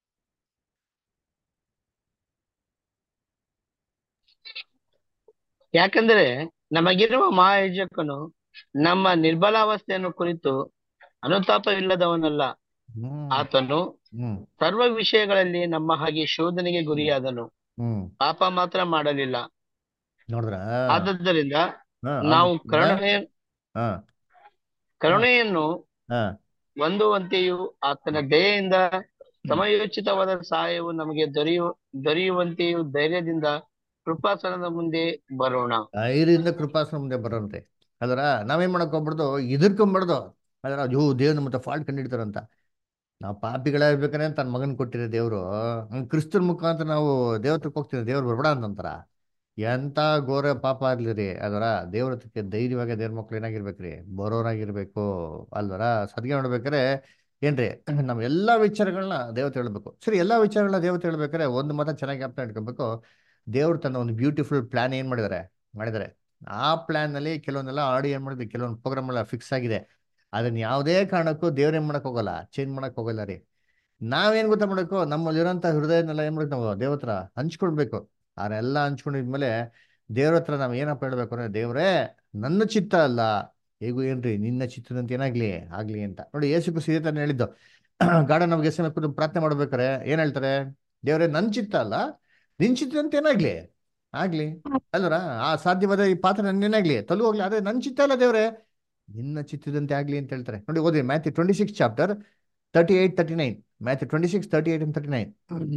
ಯಾಕಂದರೆ ನಮಗಿರುವ ಮಹಾಯಾಜಕನು ನಮ್ಮ ನಿರ್ಬಲಾವಸ್ಥೆಯನ್ನು ಕುರಿತು ಅನುತಾಪವಿಲ್ಲದವನಲ್ಲ ಹ್ಮ್ ಆತನು ಹ್ಮ್ ಸರ್ವ ವಿಷಯಗಳಲ್ಲಿ ನಮ್ಮ ಹಾಗೆ ಶೋಧನೆಗೆ ಗುರಿಯಾದನು ಹ್ಮ್ ಪಾಪ ಮಾತ್ರ ಮಾಡಲಿಲ್ಲ ನೋಡಿದ್ರ ಆದದ್ದರಿಂದ ನಾವು ಕರುಣೆ ಹಾ ಕರುಣೆಯನ್ನು ಹಾ ಹೊಂದುವಂತೆಯೂ ಆತನ ದಯೆಯಿಂದ ಸಮಯೋಚಿತವಾದ ಸಹಾಯವು ನಮಗೆ ದೊರೆಯು ದೊರೆಯುವಂತೆಯೂ ಧೈರ್ಯದಿಂದ ಕೃಪಾಸನದ ಮುಂದೆ ಬರೋಣ ಧೈರ್ಯದಿಂದ ಕೃಪಾಸನ ಮುಂದೆ ಬರೋನ್ರಿ ಅದರ ನಾವೇನ್ ಮಾಡಕ್ ಹೋಗ್ಬಿಡ್ದು ಎದುರ್ಕೊಂಬಿಡ್ದು ಅದರ ಅಯ್ಯೋ ದೇವ್ರು ನಮ್ಮ ಮತ್ತೆ ಫಾಲ್ಟ್ ಕಂಡಿಡ್ತಾರಂತ ನಾವು ಪಾಪಿಗಳಾಗ್ಬೇಕಾದ್ರೆ ತನ್ನ ಮಗನ್ ಕೊಟ್ಟಿರೋ ದೇವ್ರು ಹಂಗ್ ಕ್ರಿಸ್ತನ ಮುಖಾಂತರ ನಾವು ದೇವತ್ರಕ್ಕೆ ಹೋಗ್ತೀವಿ ದೇವ್ರು ಬರ್ಬೇಡ ಅಂತಂತಾರ ಎಂತ ಘೋರ ಪಾಪ ಆಗ್ಲಿ ರೀ ಅದರ ದೇವ್ರ ಹತ್ರಕ್ಕೆ ಧೈರ್ಯವಾಗಿ ದೇವ್ರ ಮಕ್ಳು ಏನಾಗಿರ್ಬೇಕ್ರಿ ಬರೋರಾಗಿರ್ಬೇಕು ಅಲ್ವರ ಸದ್ಗೆ ನೋಡ್ಬೇಕಾರೆ ಏನ್ರಿ ನಮ್ಮ ಎಲ್ಲಾ ವಿಚಾರಗಳನ್ನ ದೇವತೆ ಹೇಳ್ಬೇಕು ಸರಿ ಎಲ್ಲಾ ವಿಚಾರಗಳನ್ನ ದೇವತೆ ಹೇಳ್ಬೇಕಾದ್ರೆ ಒಂದು ಮಾತ್ರ ಚೆನ್ನಾಗಿ ಜ್ಞಾಪನ ಇಟ್ಕೊಬೇಕು ದೇವ್ರು ತನ್ನ ಒಂದು ಬ್ಯೂಟಿಫುಲ್ ಪ್ಲಾನ್ ಏನ್ ಮಾಡಿದ್ದಾರೆ ಮಾಡಿದ್ದಾರೆ ಆ ಪ್ಲಾನ್ ನಲ್ಲಿ ಕೆಲವೊಂದೆಲ್ಲ ಆಡಿ ಏನ್ ಮಾಡಿದ್ವಿ ಕೆಲವೊಂದು ಪ್ರೋಗ್ರಾಮ್ ಎಲ್ಲ ಫಿಕ್ಸ್ ಆಗಿದೆ ಅದನ್ನ ಯಾವುದೇ ಕಾರಣಕ್ಕೂ ದೇವ್ರ ಏನ್ ಮಾಡಕ್ ಹೋಗಲ್ಲ ಚೇಂಜ್ ಮಾಡಕ್ ಹೋಗಲ್ಲ ರೀ ನಾವೇನ್ ಗೊತ್ತಾ ಮಾಡಬೇಕು ನಮ್ಮಲ್ಲಿರೋಂಥ ಹೃದಯನೆಲ್ಲ ಏನ್ ಮಾಡ್ಬೇಕು ನಾವು ದೇವ್ರ ಹತ್ರ ಹಂಚ್ಕೊಳ್ಬೇಕು ಅದನ್ನೆಲ್ಲ ಹಂಚ್ಕೊಂಡಿದ್ಮೇಲೆ ದೇವ್ರ ಹತ್ರ ನಾವ್ ಏನಪ್ಪ ಹೇಳ್ಬೇಕು ಅಂದ್ರೆ ದೇವ್ರೇ ನನ್ನ ಚಿತ್ತ ಅಲ್ಲ ಹೇಗೂ ಏನ್ರಿ ನಿನ್ನ ಚಿತ್ತದಂತ ಏನಾಗ್ಲಿ ಆಗ್ಲಿ ಅಂತ ನೋಡಿ ಏಸು ಕುಸಿ ಇದೇ ತಾನೇ ಹೇಳಿದ್ದು ಗಾರ್ಡ ನಮ್ಗೆ ಎಸ್ ಕೂತು ಪ್ರಾರ್ಥನೆ ಮಾಡ್ಬೇಕಾರೆ ಏನ್ ಹೇಳ್ತಾರೆ ದೇವ್ರೇ ನನ್ ಚಿತ್ತ ಅಲ್ಲ ನಿನ್ ಚಿತ್ತದಂತ ಏನಾಗ್ಲಿ ಆಗ್ಲಿ ಅಲ್ವರ ಆ ಸಾಧ್ಯವಾದ ಈ ಪಾತ್ರ ನನ್ನೇನಾಗ್ಲಿ ತಲು ಹೋಗ್ಲಿ ಅದೇ ನನ್ ಚಿತ್ತ ಅಲ್ಲ ದೇವ್ರೆ ನಿನ್ನ ಚಿತ್ತದಂತೆ ಆಗ್ಲಿ ಅಂತ ಹೇಳ್ತಾರೆ ನೋಡಿ ಓದಿ Matthew twenty six chapter thirty eight thirty nine Matthew twenty six thirty eight and thirty nine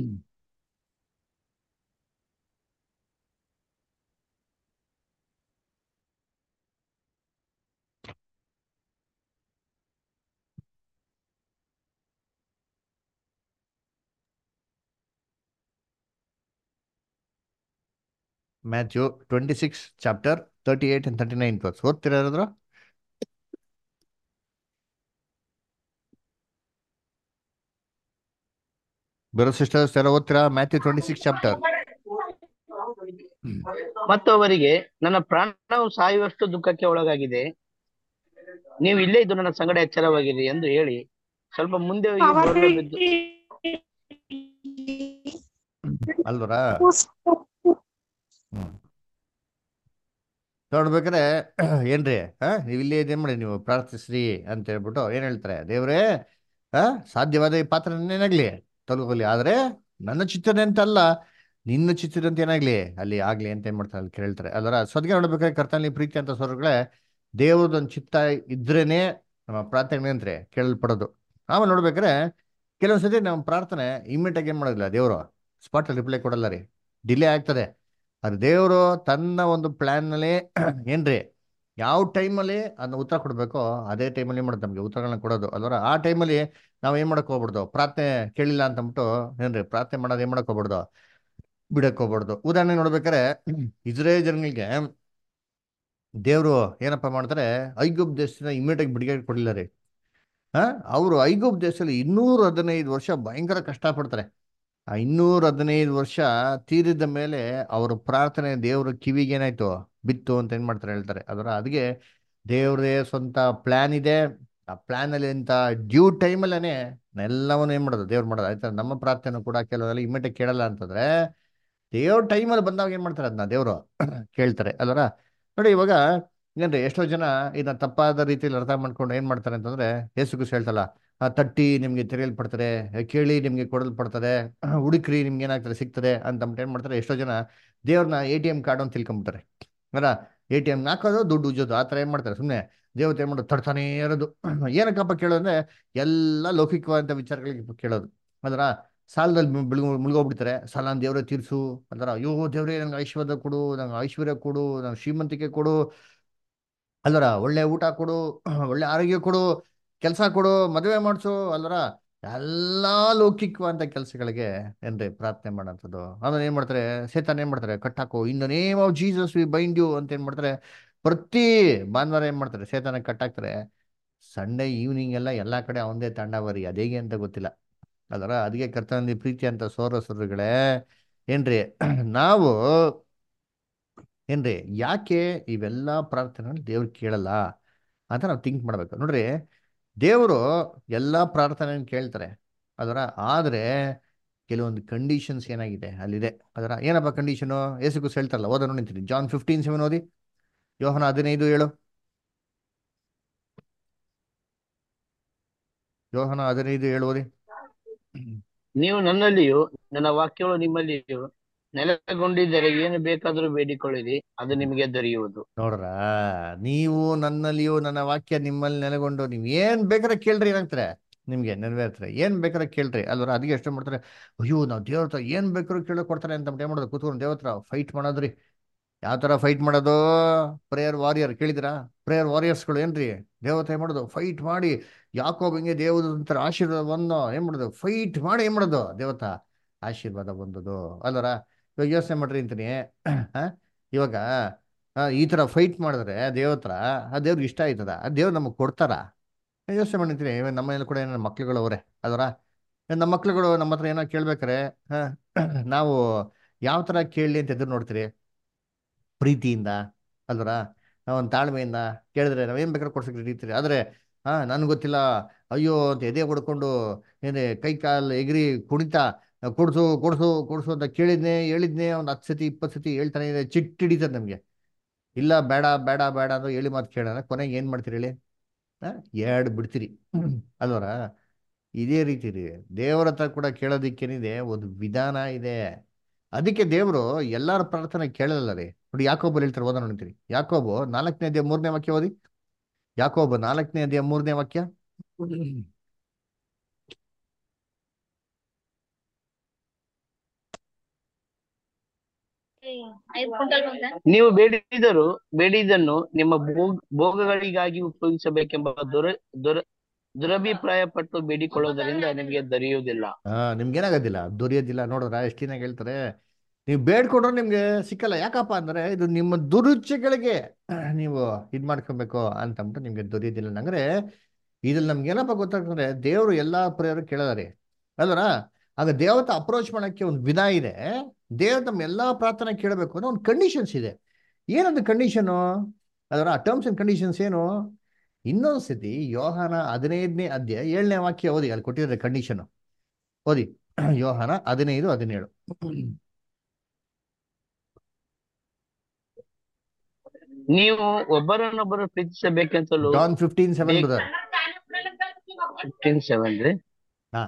Matthew twenty six chapter thirty eight and thirty nine verse ಓದ್ತೀರಾ ಯಾರಾದ್ರು ಬರೋ ಸಿಸ್ಟರ್ಸ್ ಯಾರೋ ಓದ್ತೀರಾ ಮ್ಯಾಥ್ಯೂ ಟ್ವೆಂಟಿ ಸಿಕ್ಸ್ ಚಾಪ್ಟರ್ ಮತ್ತು ಅವರಿಗೆ ನನ್ನ ಪ್ರಾಣವು ಸಾಯುವಷ್ಟು ದುಃಖಕ್ಕೆ ಒಳಗಾಗಿದೆ ನೀವು ಇಲ್ಲೇ ಇದ್ದು ನನ್ನ ಸಂಗಡ ಎಚ್ಚರವಾಗಿರಿ ಎಂದು ಹೇಳಿ ಸ್ವಲ್ಪ ಮುಂದೆ ಹೋಗಿ ಬೋರ್ಲು ಬಿದ್ದು ಅಲ್ವರಾ ಹ್ಮ್ ನೋಡ್ಬೇಕಾರೆ ಏನ್ರಿ ಹಾ ನೀವು ಇಲ್ಲೇ ಇದೇನ್ ಮಾಡಿ ನೀವು ಪ್ರಾರ್ಥಿಸ್ರಿ ಅಂತ ಹೇಳ್ಬಿಟ್ಟು ಏನ್ ಹೇಳ್ತಾರೆ ದೇವ್ರೇ ಹಾ ಸಾಧ್ಯವಾದ ಈ ಪಾತ್ರ ಏನಾಗ್ಲಿ ತೊಲಗೋಲಿ ಆದ್ರೆ ನನ್ನ ಚಿತ್ತನೆ ಅಂತ ಅಲ್ಲ ನಿನ್ನ ಚಿತ್ತದಂತ ಏನಾಗ್ಲಿ ಅಲ್ಲಿ ಆಗ್ಲಿ ಅಂತ ಏನ್ ಮಾಡ್ತಾರೆ ಅಲ್ಲಿ ಕೇಳ್ತಾರೆ ಅದರ ಸದ್ಗೆ ನೋಡ್ಬೇಕಾದ್ರೆ ಕರ್ತನಲ್ಲಿ ಪ್ರೀತಿ ಅಂತ ಸ್ವರ್ಗಳೇ ದೇವ್ರದೊಂದು ಚಿತ್ತ ಇದ್ರೇನೆ ನಮ್ಮ ಪ್ರಾರ್ಥನೆ ಅಂದ್ರೆ ಕೇಳಲ್ಪಡೋದು ಆಮೇಲೆ ನೋಡ್ಬೇಕಾದ್ರೆ ಕೆಲವೊಂದ್ಸತಿ ನಮ್ಮ ಪ್ರಾರ್ಥನೆ ಇಮ್ಮಿಡಿಯೇಟ್ ಆಗಿ ಏನ್ ಮಾಡೋದಿಲ್ಲ ದೇವರು ಸ್ಪಾಟ್ ರಿಪ್ಲೈ ಕೊಡಲ್ಲ ರೀ ಡಿಲೇ ಆಗ್ತದೆ ಅದು ದೇವರು ತನ್ನ ಒಂದು ಪ್ಲಾನ್ ನಲ್ಲಿ ಏನ್ರಿ ಯಾವ ಟೈಮಲ್ಲಿ ಅದನ್ನ ಉತ್ತರ ಕೊಡಬೇಕೋ ಅದೇ ಟೈಮಲ್ಲಿ ಏನ್ ಮಾಡೋದು ನಮಗೆ ಉತ್ತರಗಳನ್ನ ಕೊಡೋದು ಅಲ್ವರ ಆ ಟೈಮಲ್ಲಿ ನಾವು ಏನ್ ಮಾಡಕ್ ಹೋಗ್ಬಿಡ್ದು ಪ್ರಾರ್ಥನೆ ಕೇಳಿಲ್ಲ ಅಂತ ಅಂದ್ಬಿಟ್ಟು ಏನ್ರಿ ಪ್ರಾರ್ಥನೆ ಮಾಡೋದು ಏನ್ ಮಾಡಕ್ ಹೋಗ್ಬಿಡ್ದು ಬಿಡಕ್ ಹೋಗ್ಬಾರ್ದು ಉದಾಹರಣೆ ನೋಡ್ಬೇಕಾರೆ ಇಸ್ರೇಲ್ ಜನಗಳಿಗೆ ದೇವರು ಏನಪ್ಪ ಮಾಡ್ತಾರೆ ಐಗುಪ್ ದೇಶದಿಂದ ಇಮಿಡಿಯೇಟ್ ಆಗಿ ಬಿಡುಗಡೆ ಕೊಡಲಿಲ್ಲ ರೀ ಹಾ ಅವರು ಐಗುಪ್ ದೇಶದಲ್ಲಿ ಇನ್ನೂರ ಹದಿನೈದು ವರ್ಷ ಭಯಂಕರ ಕಷ್ಟಪಡ್ತಾರೆ ಆ ಇನ್ನೂರ ಹದಿನೈದು ವರ್ಷ ತೀರಿದ ಮೇಲೆ ಅವರ ಪ್ರಾರ್ಥನೆ ದೇವ್ರ ಕಿವಿಗೆ ಏನಾಯ್ತು ಬಿತ್ತು ಅಂತ ಏನ್ ಮಾಡ್ತಾರೆ ಹೇಳ್ತಾರೆ ಅದರ ಅದಕ್ಕೆ ದೇವ್ರದೇ ಸ್ವಂತ ಪ್ಲಾನ್ ಇದೆ ಆ ಪ್ಲಾನ್ ಅಲ್ಲಿ ಅಂತ ಡ್ಯೂ ಟೈಮಲ್ಲೇನೆ ಎಲ್ಲವನ್ನು ಏನ್ ಮಾಡೋದು ದೇವ್ರು ಮಾಡೋದು ಆಯ್ತಾ ನಮ್ಮ ಪ್ರಾರ್ಥನೆ ಕೂಡ ಕೆಲವೆಲ್ಲ ಇಮಿಡಿಯೇಟ್ ಕೇಳಲ್ಲ ಅಂತಂದ್ರೆ ದೇವ್ರ ಟೈಮಲ್ಲಿ ಬಂದಾಗ ಏನ್ ಮಾಡ್ತಾರೆ ಅದನ್ನ ದೇವ್ರು ಕೇಳ್ತಾರೆ ಅಲ್ವರ ನೋಡಿ ಇವಾಗ ಏನ್ರಿ ಎಷ್ಟೋ ಜನ ಇದನ್ನ ತಪ್ಪಾದ ರೀತಿಯಲ್ಲಿ ಅರ್ಥ ಮಾಡ್ಕೊಂಡು ಏನ್ ಮಾಡ್ತಾರೆ ಅಂತಂದ್ರೆ ಯೇಸು ಕ್ರಿಸ್ತ ಹೇಳ್ತಲ್ಲ ಆ, ತಟ್ಟಿ ನಿಮ್ಗೆ ತೆರೆಯಲ್ಪಡ್ತಾರೆ ಕೇಳಿ ನಿಮ್ಗೆ ಕೊಡಲ್ಪಡ್ತಾರೆ ಹುಡುಕ್ರಿ ನಿಮ್ಗೆ ಏನಾಗ್ತದೆ ಸಿಗ್ತದೆ ಅಂತ ಏನ್ ಮಾಡ್ತಾರೆ ಎಷ್ಟೋ ಜನ ದೇವ್ರನ್ನ ಎ ಟಿ ಎಂ ಕಾರ್ಡ್ ಅಂತ ತಿಳ್ಕೊಂಬಿಡ್ತಾರೆ ಅಲ್ಲ ಎ ಟಿ ಎಂ ಹಾಕೋದು ದುಡ್ಡು ಉಜ್ಜೋದು ಆ ಥರ ಏನ್ ಮಾಡ್ತಾರೆ ಸುಮ್ಮನೆ ದೇವತೆ ಏನ್ ಮಾಡೋದು ತಡ್ತಾನೇ ಇರೋದು ಏನಕ್ಕಪ್ಪ ಕೇಳೋದಂದ್ರೆ ಎಲ್ಲ ಲೌಕಿಕವಾದಂಥ ವಿಚಾರಗಳಿಗೆ ಕೇಳೋದು ಅದರ ಸಾಲದಲ್ಲಿ ಮುಳುಗು ಮುಳುಗೋಗ್ಬಿಡ್ತಾರೆ ಸಾಲ ದೇವ್ರೆ ತೀರ್ಸು ಅದರ ಅಯ್ಯೋ ದೇವ್ರೆ ನಂಗೆ ಐಶ್ವರ್ಯ ಕೊಡು ನಂಗೆ ಐಶ್ವರ್ಯ ಕೊಡು ನಂಗೆ ಶ್ರೀಮಂತಿಕೆ ಕೊಡು ಅಲ್ವರ ಒಳ್ಳೆ ಊಟ ಕೊಡು ಒಳ್ಳೆ ಆರೋಗ್ಯ ಕೊಡು ಕೆಲಸ ಕೊಡು ಮದುವೆ ಮಾಡಿಸು ಅಲ್ವರ ಎಲ್ಲಾ ಲೌಕಿಕವಾದಂಥ ಕೆಲಸಗಳಿಗೆ ಏನ್ರಿ ಪ್ರಾರ್ಥನೆ ಮಾಡೋಂಥದ್ದು ಆಮೇಲೆ ಏನ್ ಮಾಡ್ತಾರೆ ಸೇತಾನ್ ಏನ್ ಮಾಡ್ತಾರೆ ಕಟ್ಟಾಕು in the name of Jesus we bind you ಅಂತ ಏನ್ ಮಾಡ್ತಾರೆ ಪ್ರತಿ ಭಾನುವಾರ ಏನ್ ಮಾಡ್ತಾರೆ ಸೇತಾನ ಕಟ್ಟಾಕ್ತಾರೆ ಸಂಡೇ ಈವ್ನಿಂಗ್ ಎಲ್ಲ ಎಲ್ಲಾ ಕಡೆ ಅವಂದೇ ತಂಡವರಿ ಅದೇಗೆ ಅಂತ ಗೊತ್ತಿಲ್ಲ ಅದರ ಅದಕ್ಕೆ ಕರ್ತನಲ್ಲಿ ಪ್ರೀತಿ ಅಂತ ಸೋರ ಸೋದರಿಗಳೇ ಏನ್ರಿ ನಾವು ಏನ್ರಿ ಯಾಕೆ ಇವೆಲ್ಲ ಪ್ರಾರ್ಥನೆ ದೇವ್ರು ಕೇಳಲ್ಲ ಅಂತ ನಾವು ಥಿಂಕ್ ಮಾಡ್ಬೇಕು ನೋಡ್ರಿ ದೇವರು ಎಲ್ಲ ಪ್ರಾರ್ಥನೆ ಕೇಳ್ತಾರೆ ಅದರ ಆದ್ರೆ ಕೆಲವೊಂದು ಕಂಡೀಷನ್ಸ್ ಏನಾಗಿದೆ ಅಲ್ಲಿದೆ ಅದರ ಏನಪ್ಪ ಕಂಡೀಷನು ಏಸುಕು ಹೇಳ್ತಾರಲ್ಲ ಓದ ನೋಡಿಂತೀನಿ ಜಾನ್ ಫಿಫ್ಟೀನ್ ಸೆವೆನ್ ಓದಿ ಯೋಹನ ಹದಿನೈದು ಏಳು ಯೋಹನ ಹದಿನೈದು ಏಳು ಓದಿ ನೀವು ನನ್ನಲ್ಲಿಯೂ ನನ್ನ ವಾಕ್ಯಗಳು ನಿಮ್ಮಲ್ಲಿಯೂ ನೆಲೆಗೊಂಡಿದ್ದರೆ ಏನು ಬೇಕಾದರೂ ಬೇಡಿಕೊಳ್ಳಿರಿ ಅದು ನಿಮಗೆ ದೊರೆಯುವುದು ನೋಡ್ರ ನೀವು ನನ್ನಲ್ಲಿಯೂ ನನ್ನ ವಾಕ್ಯ ನಿಮ್ಮಲ್ಲಿ ನೆಲೆಗೊಂಡು ನೀವು ಏನ್ ಬೇಕಾದ್ರೆ ಕೇಳ್ರಿ ಏನಾಗ್ತಾರೆ ನಿಮ್ಗೆ ನೆರವೇರ್ತಾರೆ ಏನ್ ಬೇಕಾದ್ರೆ ಕೇಳ್ರಿ ಅಲ್ವರ ಅದಕ್ಕೆ ಎಷ್ಟು ಮಾಡ್ತಾರೆ ಅಯ್ಯೋ ನಾವು ದೇವ್ರ ಹತ್ರ ಏನ್ ಬೇಕಾದ್ರೂ ಕೇಳೋ ಕೊಡ್ತಾರೆ ಅಂತ ಏನ್ ಮಾಡೋದು ಕೂತ್ಕೊಂಡು ದೇವ್ರ ಹತ್ರ ಫೈಟ್ ಮಾಡೋದ್ರಿ ಯಾವ ತರ ಫೈಟ್ ಮಾಡೋದು ಪ್ರೇಯರ್ ವಾರಿಯರ್ ಕೇಳಿದಿರಾ ಪ್ರೇಯರ್ ವಾರಿಯರ್ಸ್ಗಳು ಏನ್ರಿ ದೇವತೆ ಏನ್ ಮಾಡೋದು ಫೈಟ್ ಮಾಡಿ ಯಾಕೋ ಹಿಂಗೆ ದೇವದ ಒಂಥರ ಆಶೀರ್ವಾದವನ್ನು ಏನ್ ಮಾಡೋದು ಫೈಟ್ ಮಾಡಿ ಏನ್ ಮಾಡೋದು ದೇವತ ಆಶೀರ್ವಾದ ಬಂದದು ಅಲ್ವರ ಇವಾಗ ಯೋಚನೆ ಮಾಡ್ರಿ ಅಂತೀನಿ ಆ, ಇವಾಗ ಆ, ಈ ತರ ಫೈಟ್ ಮಾಡಿದ್ರೆ ದೇವತ್ರ ಆ ದೇವ್ರಿಗೆ ಇಷ್ಟ ಆಯ್ತದ ಆ ದೇವ್ರು ನಮಗೆ ಕೊಡ್ತಾರ ಯೋಚನೆ ಮಾಡಿರ್ತೀನಿ ಇವಾಗ ನಮ್ಮ ಮನೇಲಿ ಕೂಡ ಏನೋ ಮಕ್ಳುಗಳು ಅವರೇ ಅದರ ನಮ್ಮ ಮಕ್ಳುಗಳು ನಮ್ಮ ಹತ್ರ ಏನೋ ಕೇಳ್ಬೇಕಾರೆ ಆ, ನಾವು ಯಾವ ತರ ಕೇಳಲಿ ಅಂತ ಎದುರು ನೋಡ್ತೀರಿ ಪ್ರೀತಿಯಿಂದ ಅಲ್ವರ ಒಂದು ತಾಳ್ಮೆಯಿಂದ ಕೇಳಿದ್ರೆ ನಾವೇನ್ ಬೇಕಾದ್ರೆ ಕೊಡ್ಸಕ್ಕೆ ರೆಡಿ ಇರ್ತೀರಿ ಆದ್ರೆ ಹಾ ನನ್ಗೆ ಗೊತ್ತಿಲ್ಲ ಅಯ್ಯೋ ಅಂತ ಎದೆ ಹೊಡ್ಕೊಂಡು ಏನೇ ಕೈ ಕಾಲು ಎಗರಿ ಕುಣಿತ ಕೊಡ್ಸು ಕೊಡ್ಸು ಕೊಡ್ಸು ಅಂತ ಕೇಳಿದ್ನೆ ಹೇಳಿದ್ನೆ ಒಂದು ಹತ್ತು ಸತಿ ಇಪ್ಪತ್ತು ಸತಿ ಹೇಳ್ತಾನೆ ಇದೆ ಚಿಟ್ಟ ಹಿಡಿತದೆ ನಮಗೆ ಇಲ್ಲ ಬೇಡ ಬೇಡ ಬೇಡ ಅಂತ ಹೇಳಿ ಮಾತು ಕೇಳೋಣ ಕೊನೆಗೆ ಏನ್ ಮಾಡ್ತೀರಿ ಹೇಳಿ ಎರಡು ಬಿಡ್ತೀರಿ ಅಲ್ವರ ಇದೇ ರೀತಿ ರೀ ದೇವರ ಹತ್ರ ಕೂಡ ಕೇಳೋದಿಕ್ಕೇನಿದೆ ಒಂದು ವಿಧಾನ ಇದೆ ಅದಕ್ಕೆ ದೇವರು ಎಲ್ಲರ ಪ್ರಾರ್ಥನೆ ಕೇಳಲ್ಲ ರೀ ನೋಡಿ ಯಾಕೋಬಲ್ಲಿ ಹೇಳ್ತಾರೆ ಓದ ನೋಡ್ತೀರಿ ಯಾಕೋಬು ನಾಲ್ಕನೇ ಅಧ್ಯಾಯ ಮೂರನೇ ವಾಕ್ಯ ಓದಿ ಯಾಕೋಬು ನಾಲ್ಕನೇ ಅಧ್ಯಾಯ ಮೂರನೇ ವಾಕ್ಯ ನೀವು ಬೇಡಿದರೂ ಬೇಡಿದ್ದನ್ನು ನಿಮ್ಮ ಭೋಗ ಭೋಗಗಳಿಗಾಗಿ ಉಪಯೋಗಿಸಬೇಕೆಂಬ ದುರ ದುರ ದುರಭಿಪ್ರಾಯ ಪಟ್ಟು ಬೇಡಿಕೊಳ್ಳುವುದರಿಂದ ನಿಮಗೆ ದೊರೆಯುವುದಿಲ್ಲ ಹಾ ನಿಮ್ಗೇನಾಗೋದಿಲ್ಲ ದೊರೆಯೋದಿಲ್ಲ ನೋಡಿದ್ರ ಎಷ್ಟು ದಿನ ಹೇಳ್ತಾರೆ ನೀವು ಬೇಡ್ಕೊಂಡ್ರೆ ನಿಮ್ಗೆ ಸಿಕ್ಕಲ್ಲ ಯಾಕಪ್ಪ ಅಂದ್ರೆ ಇದು ನಿಮ್ಮ ದುರುಚ್ಛೆಗಳಿಗೆ ನೀವು ಇದ್ ಮಾಡ್ಕೊಬೇಕು ಅಂತ ಅಂದ್ಬಿಟ್ಟು ನಿಮ್ಗೆ ದೊರೆಯೋದಿಲ್ಲ ಅಂದ್ರೆ ಇದ್ರಲ್ಲಿ ನಮ್ಗೆ ಏನಪ್ಪ ಗೊತ್ತಾಗ್ತದೆ ದೇವರು ಎಲ್ಲಾ ಪ್ರೇಯರ್ ಕೇಳದಾರೆ ಅಲ್ವರ ಆಗ ದೇವತ ಅಪ್ರೋಚ್ ಮಾಡಕ್ಕೆ ಒಂದು ವಿಧ ಇದೆ ದೇವ್ರ ನಮ್ಮ ಎಲ್ಲಾ ಪ್ರಾರ್ಥನೆ ಕೇಳಬೇಕು ಅನ್ನೋ ಒಂದು ಕಂಡೀಷನ್ಸ್ ಇದೆ ಏನದು ಕಂಡೀಷನು ಅದರ ಟರ್ಮ್ಸ್ ಅಂಡ್ ಕಂಡೀಷನ್ಸ್ ಏನು ಇನ್ನೊಂದು ಸತಿ ಯೋಹಾನ ಹದಿನೈದನೇ ಅಧ್ಯಾಯ ಏಳನೇ ವಾಕ್ಯ ಓದಿ ಅಲ್ಲಿ ಕೊಟ್ಟಿದ್ದಾರೆ ಕಂಡೀಷನ್ ಓದಿ ಯೋಹಾನ ಹದಿನೈದು ಹದಿನೇಳು ನೀವು ಒಬ್ಬರನ್ನೊಬ್ಬರು ಪ್ರೀತಿಸಬೇಕೆಂತಲೂ John fifteen seven brother fifteen seven ರೀ ಹಾ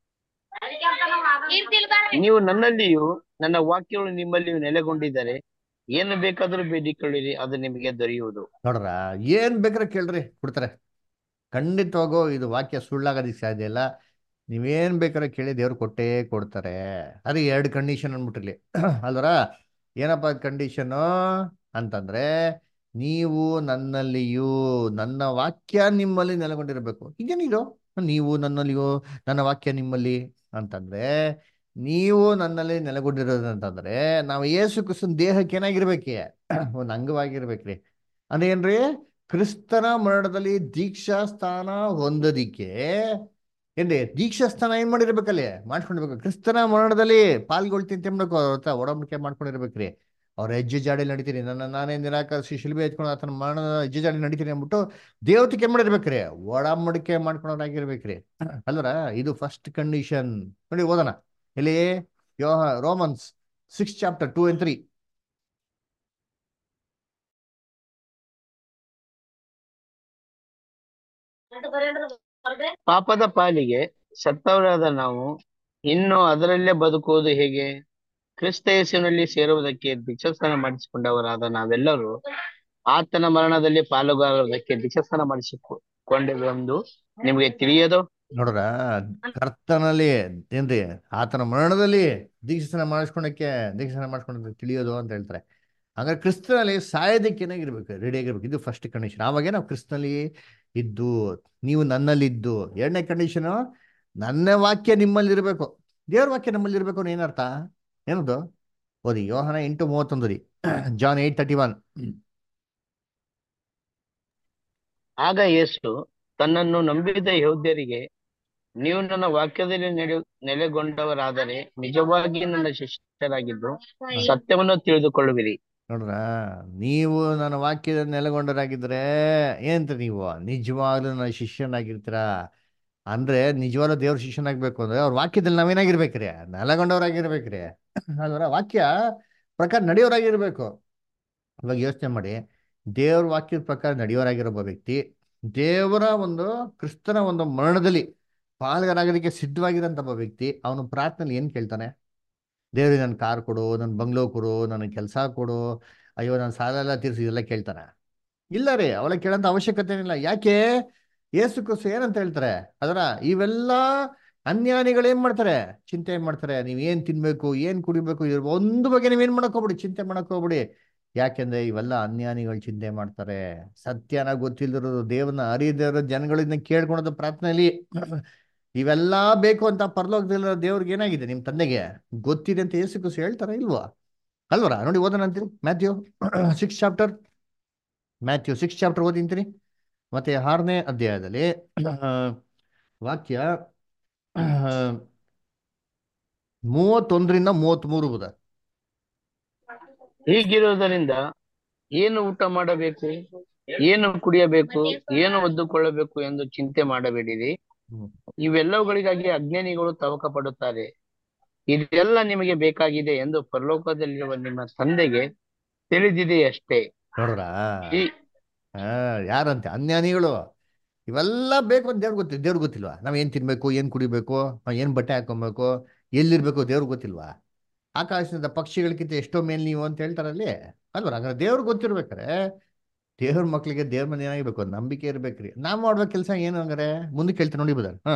ನೀವು ನನ್ನಲ್ಲಿಯೂ ನನ್ನ ವಾಕ್ಯಗಳು ನಿಮ್ಮಲ್ಲಿಯೂ ನೆಲೆಗೊಂಡಿದ್ದರೆ ಏನು ಬೇಕಾದರೂ ಬೇಡಿಕೊಳ್ಳಿರಿ ಅದು ನಿಮಗೆ ದೊರೆಯುವುದು ನೋಡ್ರ ಏನ್ ಬೇಕಾದ್ರೆ ಕೇಳ್ರಿ ಕೊಡ್ತಾರೆ ಖಂಡಿತವಾಗೂ ಇದು ವಾಕ್ಯ ಸುಳ್ಳಾಗೋದಿಕ್ ಸಾಧ್ಯ ಇಲ್ಲ ನೀವೇನ್ ಬೇಕಾದ್ರೆ ಕೇಳಿ ದೇವ್ರು ಕೊಟ್ಟೇ ಕೊಡ್ತಾರೆ ಅದು ಎರಡು ಕಂಡೀಷನ್ ಅನ್ಬಿಟ್ಟಿರ್ಲಿ ಅಲ್ವರ ಏನಪ್ಪ ಕಂಡೀಷನು ಅಂತಂದ್ರೆ ನೀವು ನನ್ನಲ್ಲಿಯೂ ನನ್ನ ವಾಕ್ಯ ನಿಮ್ಮಲ್ಲಿ ನೆಲೆಗೊಂಡಿರಬೇಕು ಇದೇನಿದು ನೀವು ನನ್ನಲ್ಲಿಯೂ ನನ್ನ ವಾಕ್ಯ ನಿಮ್ಮಲ್ಲಿ ಅಂತಂದ್ರೆ ನೀವು ನನ್ನಲ್ಲಿ ನೆಲೆಗೊಂಡಿರೋದು ಅಂತಂದ್ರೆ ನಾವು ಯೇಸು ಕ್ರಿಸ್ತನ ದೇಹಕ್ಕೆ ಏನಾಗಿರ್ಬೇಕೆ ಒಂದು ಅಂಗವಾಗಿರ್ಬೇಕ್ರಿ ಅಂದ್ರೆ ಏನ್ರಿ ಕ್ರಿಸ್ತನ ಮರಣದಲ್ಲಿ ದೀಕ್ಷಾ ಸ್ಥಾನ ಹೊಂದದಿಕ್ಕೆ ಏನ್ರಿ ದೀಕ್ಷಾ ಸ್ಥಾನ ಏನ್ ಮಾಡಿರ್ಬೇಕಲ್ಲಿ ಮಾಡ್ಕೊಂಡಿರ್ಬೇಕು ಕ್ರಿಸ್ತನ ಮರಣದಲ್ಲಿ ಪಾಲ್ಗೊಳ್ತೀನಿ ಅಂತ ಏನ್ಬೇಕು ಅವ್ರ ಹತ್ರ ಒಡಂಬಡಿಕೆ ಮಾಡ್ಕೊಂಡಿರ್ಬೇಕ್ರಿ ಅವ್ರ ಹೆಜ್ಜೆ ಜಾಡಿ ನಡೀತೀನಿ ನನ್ನ ನಾನೇ ನಿರಾಕರಿಸಿ ಶಿಲ್ಬೆ ಎತ್ಕೊಂಡು ಆತನ ಮರಣದ ಹೆಜ್ಜೆ ಜಾಡಿ ನಡೀತೀನಿ ಅಂದ್ಬಿಟ್ಟು ದೇವತಿಗೆ ಏನ್ ಮಾಡಿರ್ಬೇಕ್ರಿ ಒಡಂಬಡಿಕೆ ಮಾಡ್ಕೊಂಡವ್ರಾಗಿರ್ಬೇಕ್ರಿ ಅಲ್ವರ ಇದು ಫಸ್ಟ್ ಕಂಡೀಷನ್ ನೋಡಿ ಓದೋಣ ಇಲ್ಲಿ ಯೋಹ Romans six chapter two and three ಪಾಪದ ಪಾಲಿಗೆ ಸತ್ತವರಾದ ನಾವು ಇನ್ನು ಅದರಲ್ಲೇ ಬದುಕುವುದು ಹೇಗೆ ಕ್ರಿಸ್ತ ಯೇಸುವಿನಲ್ಲಿ ಸೇರುವುದಕ್ಕೆ ದೀಕ್ಷಾಸ್ನಾನ ಮಾಡಿಸಿಕೊಂಡವರಾದ ನಾವೆಲ್ಲರೂ ಆತನ ಮರಣದಲ್ಲಿ ಪಾಲುಗಾರುವುದಕ್ಕೆ ದೀಕ್ಷಾಸ್ನಾನ ಮಾಡಿಸಿಕೊಂಡೆವೆಂದು ನಿಮಗೆ ತಿಳಿಯದೋ ನೋಡ್ರ ಕರ್ತನಲ್ಲಿ ಏನ್ರಿ ಆತನ ಮರಣದಲ್ಲಿ ದೀಕ್ಷಾಸನ ಮಾಡಿಸ್ಕೊಳಕ್ಕೆ ದೀಕ್ಷಾಸನ ಮಾಡಿಸ್ಕೊಂಡ ತಿಳಿಯೋದು ಅಂತ ಹೇಳ್ತಾರೆ ಹಂಗಾರೆ ಕ್ರಿಸ್ತನಲ್ಲಿ ಸಾಯೋದಕ್ಕೆ ಏನಾಗಿರ್ಬೇಕು ರೆಡಿ ಆಗಿರ್ಬೇಕು ಇದು ಫಸ್ಟ್ ಕಂಡೀಷನ್ ಆವಾಗೇ ನಾವು ಕ್ರಿಸ್ತನಲ್ಲಿ ಇದ್ದು ನೀವು ನನ್ನಲ್ಲಿ ಇದ್ದು ಎರಡನೇ ಕಂಡೀಷನು ನನ್ನ ವಾಕ್ಯ ನಿಮ್ಮಲ್ಲಿ ಇರಬೇಕು ದೇವ್ರ ವಾಕ್ಯ ನಮ್ಮಲ್ಲಿ ಇರಬೇಕು ಅನ್ನೋ ಏನರ್ಥ ಏನದು ಓದಿ ಯೋಹನ ಎಂಟು ಮೂವತ್ತೊಂದು ರೀ ಜಾನ್ ಏಟ್ ತರ್ಟಿ ಒನ್ ಆಗ ಯೇಸು ತನ್ನನ್ನು ನಂಬಿದ ಯಹೂದ್ಯರಿಗೆ ನೀವು ನನ್ನ ವಾಕ್ಯದಲ್ಲಿ ನೆಲೆ ನೆಲೆಗೊಂಡವರಾದರೆ ನಿಜವಾಗಿ ನನ್ನ ಶಿಷ್ಯರಾಗಿದ್ದು ಸತ್ಯವನ್ನು ತಿಳಿದುಕೊಳ್ಳುವಿರಿ ನೋಡ್ರ ನೀವು ನನ್ನ ವಾಕ್ಯದ ನೆಲೆಗೊಂಡರಾಗಿದ್ರೆ ಏನಂತ ನೀವು ನಿಜವಾಗ್ಲೂ ನನ್ನ ಶಿಷ್ಯನಾಗಿರ್ತೀರಾ ಅಂದ್ರೆ ನಿಜವಾಗ್ಲೂ ದೇವ್ರ ಶಿಷ್ಯನಾಗ್ಬೇಕು ಅಂದ್ರೆ ಅವ್ರ ವಾಕ್ಯದಲ್ಲಿ ನಾವೇನಾಗಿರ್ಬೇಕ್ರಿ ನೆಲೆಗೊಂಡವರಾಗಿರ್ಬೇಕ್ರಿ ಅಲ್ವರ ವಾಕ್ಯ ಪ್ರಕಾರ ನಡೆಯೋರಾಗಿರ್ಬೇಕು ಇವಾಗ ಯೋಚನೆ ಮಾಡಿ ದೇವ್ರ ವಾಕ್ಯದ ಪ್ರಕಾರ ನಡೆಯೋರಾಗಿರೋ ಒಬ್ಬ ವ್ಯಕ್ತಿ ದೇವರ ಒಂದು ಕ್ರಿಸ್ತನ ಒಂದು ಮರಣದಲ್ಲಿ ಪಾಲ್ಗಾರಾಗೋದಕ್ಕೆ ಸಿದ್ಧವಾಗಿರೋಂಥ ಒಬ್ಬ ವ್ಯಕ್ತಿ ಅವನು ಪ್ರಾರ್ಥನೆಯಲ್ಲಿ ಏನ್ ಕೇಳ್ತಾನೆ ದೇವ್ರಿಗೆ ನನ್ನ ಕಾರ್ ಕೊಡು ನನ್ನ ಬಂಗ್ಲೋ ಕೊಡು ನನಗೆ ಕೆಲಸ ಕೊಡು ಅಯ್ಯೋ ನಾನು ಸಾಲ ಎಲ್ಲ ತೀರಿಸಿ ಇದೆಲ್ಲ ಕೇಳ್ತಾನೆ ಇಲ್ಲ ರೀ ಅವಳ ಕೇಳೋಂಥ ಅವಶ್ಯಕತೆ ಇಲ್ಲ ಯಾಕೆ ಏಸು ಕ್ರಿಸ್ತು ಏನಂತ ಹೇಳ್ತಾರೆ ಅದರ ಇವೆಲ್ಲ ಅನ್ಯಾನಿಗಳು ಏನ್ ಮಾಡ್ತಾರೆ ಚಿಂತೆ ಮಾಡ್ತಾರೆ ನೀವ್ ಏನ್ ತಿನ್ಬೇಕು ಏನ್ ಕುಡಿಬೇಕು ಇದ್ರ ಒಂದು ಬಗ್ಗೆ ನೀವೇನ್ ಮಾಡಕ್ ಹೋಗ್ಬಿಡಿ ಚಿಂತೆ ಮಾಡಕ್ ಹೋಗ್ಬಿಡಿ ಯಾಕೆಂದ್ರೆ ಇವೆಲ್ಲ ಅನ್ಯಾನಿಗಳು ಚಿಂತೆ ಮಾಡ್ತಾರೆ ಸತ್ಯನ ಗೊತ್ತಿಲ್ದಿರೋದು ದೇವರನ್ನ ಅರಿಯದಿರೋ ಜನಗಳಿಂದ ಕೇಳ್ಕೊಳೋದು ಪ್ರಾರ್ಥನೆಯಲ್ಲಿ ಇವೆಲ್ಲ ಬೇಕು ಅಂತ ಪರಲೋಕದಲ್ಲಿರೋ ದೇವ್ರಿಗೆ ಏನಾಗಿದೆ ನಿಮ್ ತಂದೆಗೆ ಗೊತ್ತಿದೆ ಅಂತ ಏಸು ಕ್ರಿಸ್ತು ಹೇಳ್ತಾರ ಇಲ್ವಾ ಅಲ್ವರ ನೋಡಿ ಓದೋಣ ಅಂತೀರಿ Matthew six chapter Matthew six chapter ಓದಿಂತೀರಿ ಮತ್ತೆ ಆರನೇ ಅಧ್ಯಾಯದಲ್ಲಿ ಆ, ವಾಕ್ಯ ಆ, ಮೂವತ್ತೊಂದರಿಂದ ಮೂವತ್ತ್ಮೂರು ಓದ ಹೀಗಿರುವುದರಿಂದ ಏನು ಊಟ ಮಾಡಬೇಕು ಏನು ಕುಡಿಯಬೇಕು ಏನು ಒದ್ದುಕೊಳ್ಳಬೇಕು ಎಂದು ಚಿಂತೆ ಮಾಡಬೇಡಿರಿ ಹ್ಮ್. ಇವೆಲ್ಲವುಗಳಿಗಾಗಿ ಅಜ್ಞಾನಿಗಳು ತವಕ ಪಡುತ್ತಾರೆ ಇದೆಲ್ಲ ನಿಮಗೆ ಬೇಕಾಗಿದೆ ಎಂದು ಪರಲೋಕದಲ್ಲಿರುವ ನಿಮ್ಮ ತಂದೆಗೆ ತಿಳಿದಿದೆ ಅಷ್ಟೇ ನೋಡ್ರಾ ಈ ಆ ಯಾರಂತೆ ಅನ್ಯಾನಿಗಳು ಇವೆಲ್ಲ ಬೇಕು ಅಂತ ದೇವ್ರಿಗೆ ಗೊತ್ತಿಲ್ಲ ದೇವ್ರಿಗೆ ಗೊತ್ತಿಲ್ವಾ ನಾವ್ ಏನ್ ತಿನ್ಬೇಕು ಏನ್ ಕುಡಿಬೇಕು ನಾವ್ ಏನ್ ಬಟ್ಟೆ ಹಾಕೊಬೇಕು ಎಲ್ಲಿರ್ಬೇಕು ದೇವ್ರಿಗೆ ಗೊತ್ತಿಲ್ವಾ ಆಕಾಶದಿಂದ ಪಕ್ಷಿಗಳಕ್ಕಿಂತ ಎಷ್ಟೋ ಮೇಲ್ ನೀವು ಅಂತ ಹೇಳ್ತಾರಲ್ಲಿ ಅಲ್ವಾ ಹಾಗಾದ್ರೆ ದೇವ್ರಿಗೆ ಗೊತ್ತಿರ್ಬೇಕಾರೆ ದೇವ್ರ ಮಕ್ಳಿಗೆ ದೇವ್ರ ಮನೆ ಏನಾಗಿರ್ಬೇಕು ನಂಬಿಕೆ ಇರ್ಬೇಕ್ರಿ ನಾವ್ ಮಾಡ್ಬೇಕು ಕೆಲಸ ಏನು ಹಂಗಾರೆ ಮುಂದಕ್ಕೆ ಹೇಳ್ತೀನಿ ನೋಡಿ ಬದಲ್ ಹಾ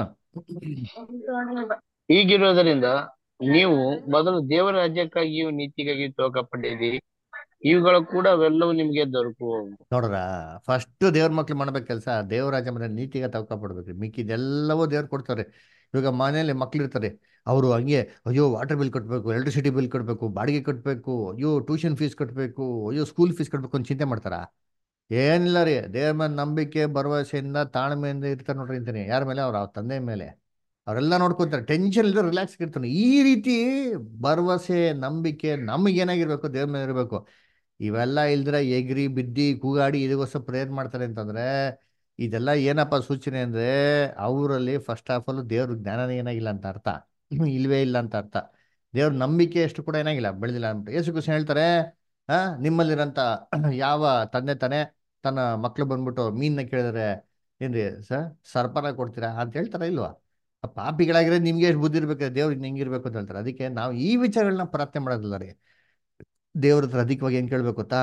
ಹೀಗಿರುವುದರಿಂದ ನೀವು ಮೊದಲು ದೇವರ ರಾಜ್ಯಕ್ಕಾಗಿಯೂ ನೀತಿಗಾಗಿಯೂ ತವಕ ಪಡೆಯಿರಿ ಇವುಗಳ ಕೂಡ ಅವೆಲ್ಲವೂ ನಿಮಗೆ ದೊರಕುವವು ನೋಡ್ರ ಫಸ್ಟ್ ದೇವ್ರ ಮಕ್ಳು ಮಾಡ್ಬೇಕು ಕೆಲಸ ದೇವರಾಜ ಮನೆ ನೀತಿಗೆ ತವಕ ಪಡ್ಬೇಕ್ರಿ ಮಿಕ್ಕಿದೆಲ್ಲವೂ ದೇವ್ರು ಕೊಡ್ತಾರೆ ಇವಾಗ ಮನೇಲಿ ಮಕ್ಳು ಇರ್ತಾರೆ ಅವರು ಹಂಗೆ ಅಯ್ಯೋ ವಾಟರ್ ಬಿಲ್ ಕಟ್ಟಬೇಕು ಎಲೆಕ್ಟ್ರಿಸಿಟಿ ಬಿಲ್ ಕಟ್ಟಬೇಕು ಬಾಡಿಗೆ ಕಟ್ಟಬೇಕು ಅಯ್ಯೋ ಟ್ಯೂಷನ್ ಫೀಸ್ ಕಟ್ಟಬೇಕು ಅಯ್ಯೋ ಸ್ಕೂಲ್ ಫೀಸ್ ಕಟ್ಟಬೇಕು ಅಂತ ಚಿಂತೆ ಮಾಡ್ತಾರಾ ಏನಿಲ್ಲ ರೀ ದೇವ್ರ ಮೇಲೆ ನಂಬಿಕೆ ಭರವಸೆಯಿಂದ ತಾಳ್ಮೆಯಿಂದ ಇರ್ತಾರೆ ನೋಡ್ರಿ ಅಂತೀನಿ ಯಾರ ಮೇಲೆ ಅವ್ರ ಅವ್ರ ತಂದೆ ಮೇಲೆ ಅವರೆಲ್ಲ ನೋಡ್ಕೊಂತಾರೆ ಟೆನ್ಷನ್ ಇಲ್ಲದೆ ರಿಲ್ಯಾಕ್ಸ್ ಇರ್ತಾನೆ ಈ ರೀತಿ ಭರವಸೆ ನಂಬಿಕೆ ನಮಗೇನಾಗಿರ್ಬೇಕು ದೇವ್ರ ಮೇಲೆ ಇರಬೇಕು ಇವೆಲ್ಲ ಇಲ್ದ್ರೆ ಎಗ್ರಿ ಬಿದ್ದಿ ಕೂಗಾಡಿ ಇದಕ್ಕೋಸ್ಕರ ಪ್ರೇಯರ್ ಮಾಡ್ತಾರೆ ಅಂತಂದ್ರೆ ಇದೆಲ್ಲ ಏನಪ್ಪ ಸೂಚನೆ ಅಂದ್ರೆ ಅವರಲ್ಲಿ ಫಸ್ಟ್ ಆಫ್ ಆಲ್ ದೇವ್ರ ಜ್ಞಾನನೇ ಏನಾಗಿಲ್ಲ ಅಂತ ಅರ್ಥ ಇಲ್ವೇ ಇಲ್ಲ ಅಂತ ಅರ್ಥ ದೇವ್ರ ನಂಬಿಕೆ ಎಷ್ಟು ಕೂಡ ಏನಾಗಿಲ್ಲ ಬೆಳೆದಿಲ್ಲ ಅಂತ ಯೇಸು ಕೃಷ್ಣ ಹೇಳ್ತಾರೆ ಆ ನಿಮ್ಮಲ್ಲಿರಂತ ಯಾವ ತಂದೆ ತಾನೆ ತನ್ನ ಮಕ್ಳು ಬಂದ್ಬಿಟ್ಟು ಮೀನ್ನ ಕೇಳಿದ್ರೆ ಏನ್ರಿ ಸರ್ ಸರ್ಪನ ಕೊಡ್ತೀರಾ ಅಂತ ಹೇಳ್ತಾರ ಇಲ್ವಾ ಆ ಪಾಪಿಗಳಾಗಿರೋ ನಿಮ್ಗೆ ಎಷ್ಟು ಬುದ್ಧಿ ಇರ್ಬೇಕು ದೇವ್ರು ಹೆಂಗಿರ್ಬೇಕು ಅಂತ ಹೇಳ್ತಾರೆ ಅದಕ್ಕೆ ನಾವು ಈ ವಿಚಾರಗಳನ್ನ ಪ್ರಾರ್ಥನೆ ಮಾಡೋದಿಲ್ಲ ರೀ ದೇವ್ರ ಹತ್ರ ಅಧಿಕವಾಗಿ ಏನ್ ಕೇಳ್ಬೇಕು ಗೊತ್ತಾ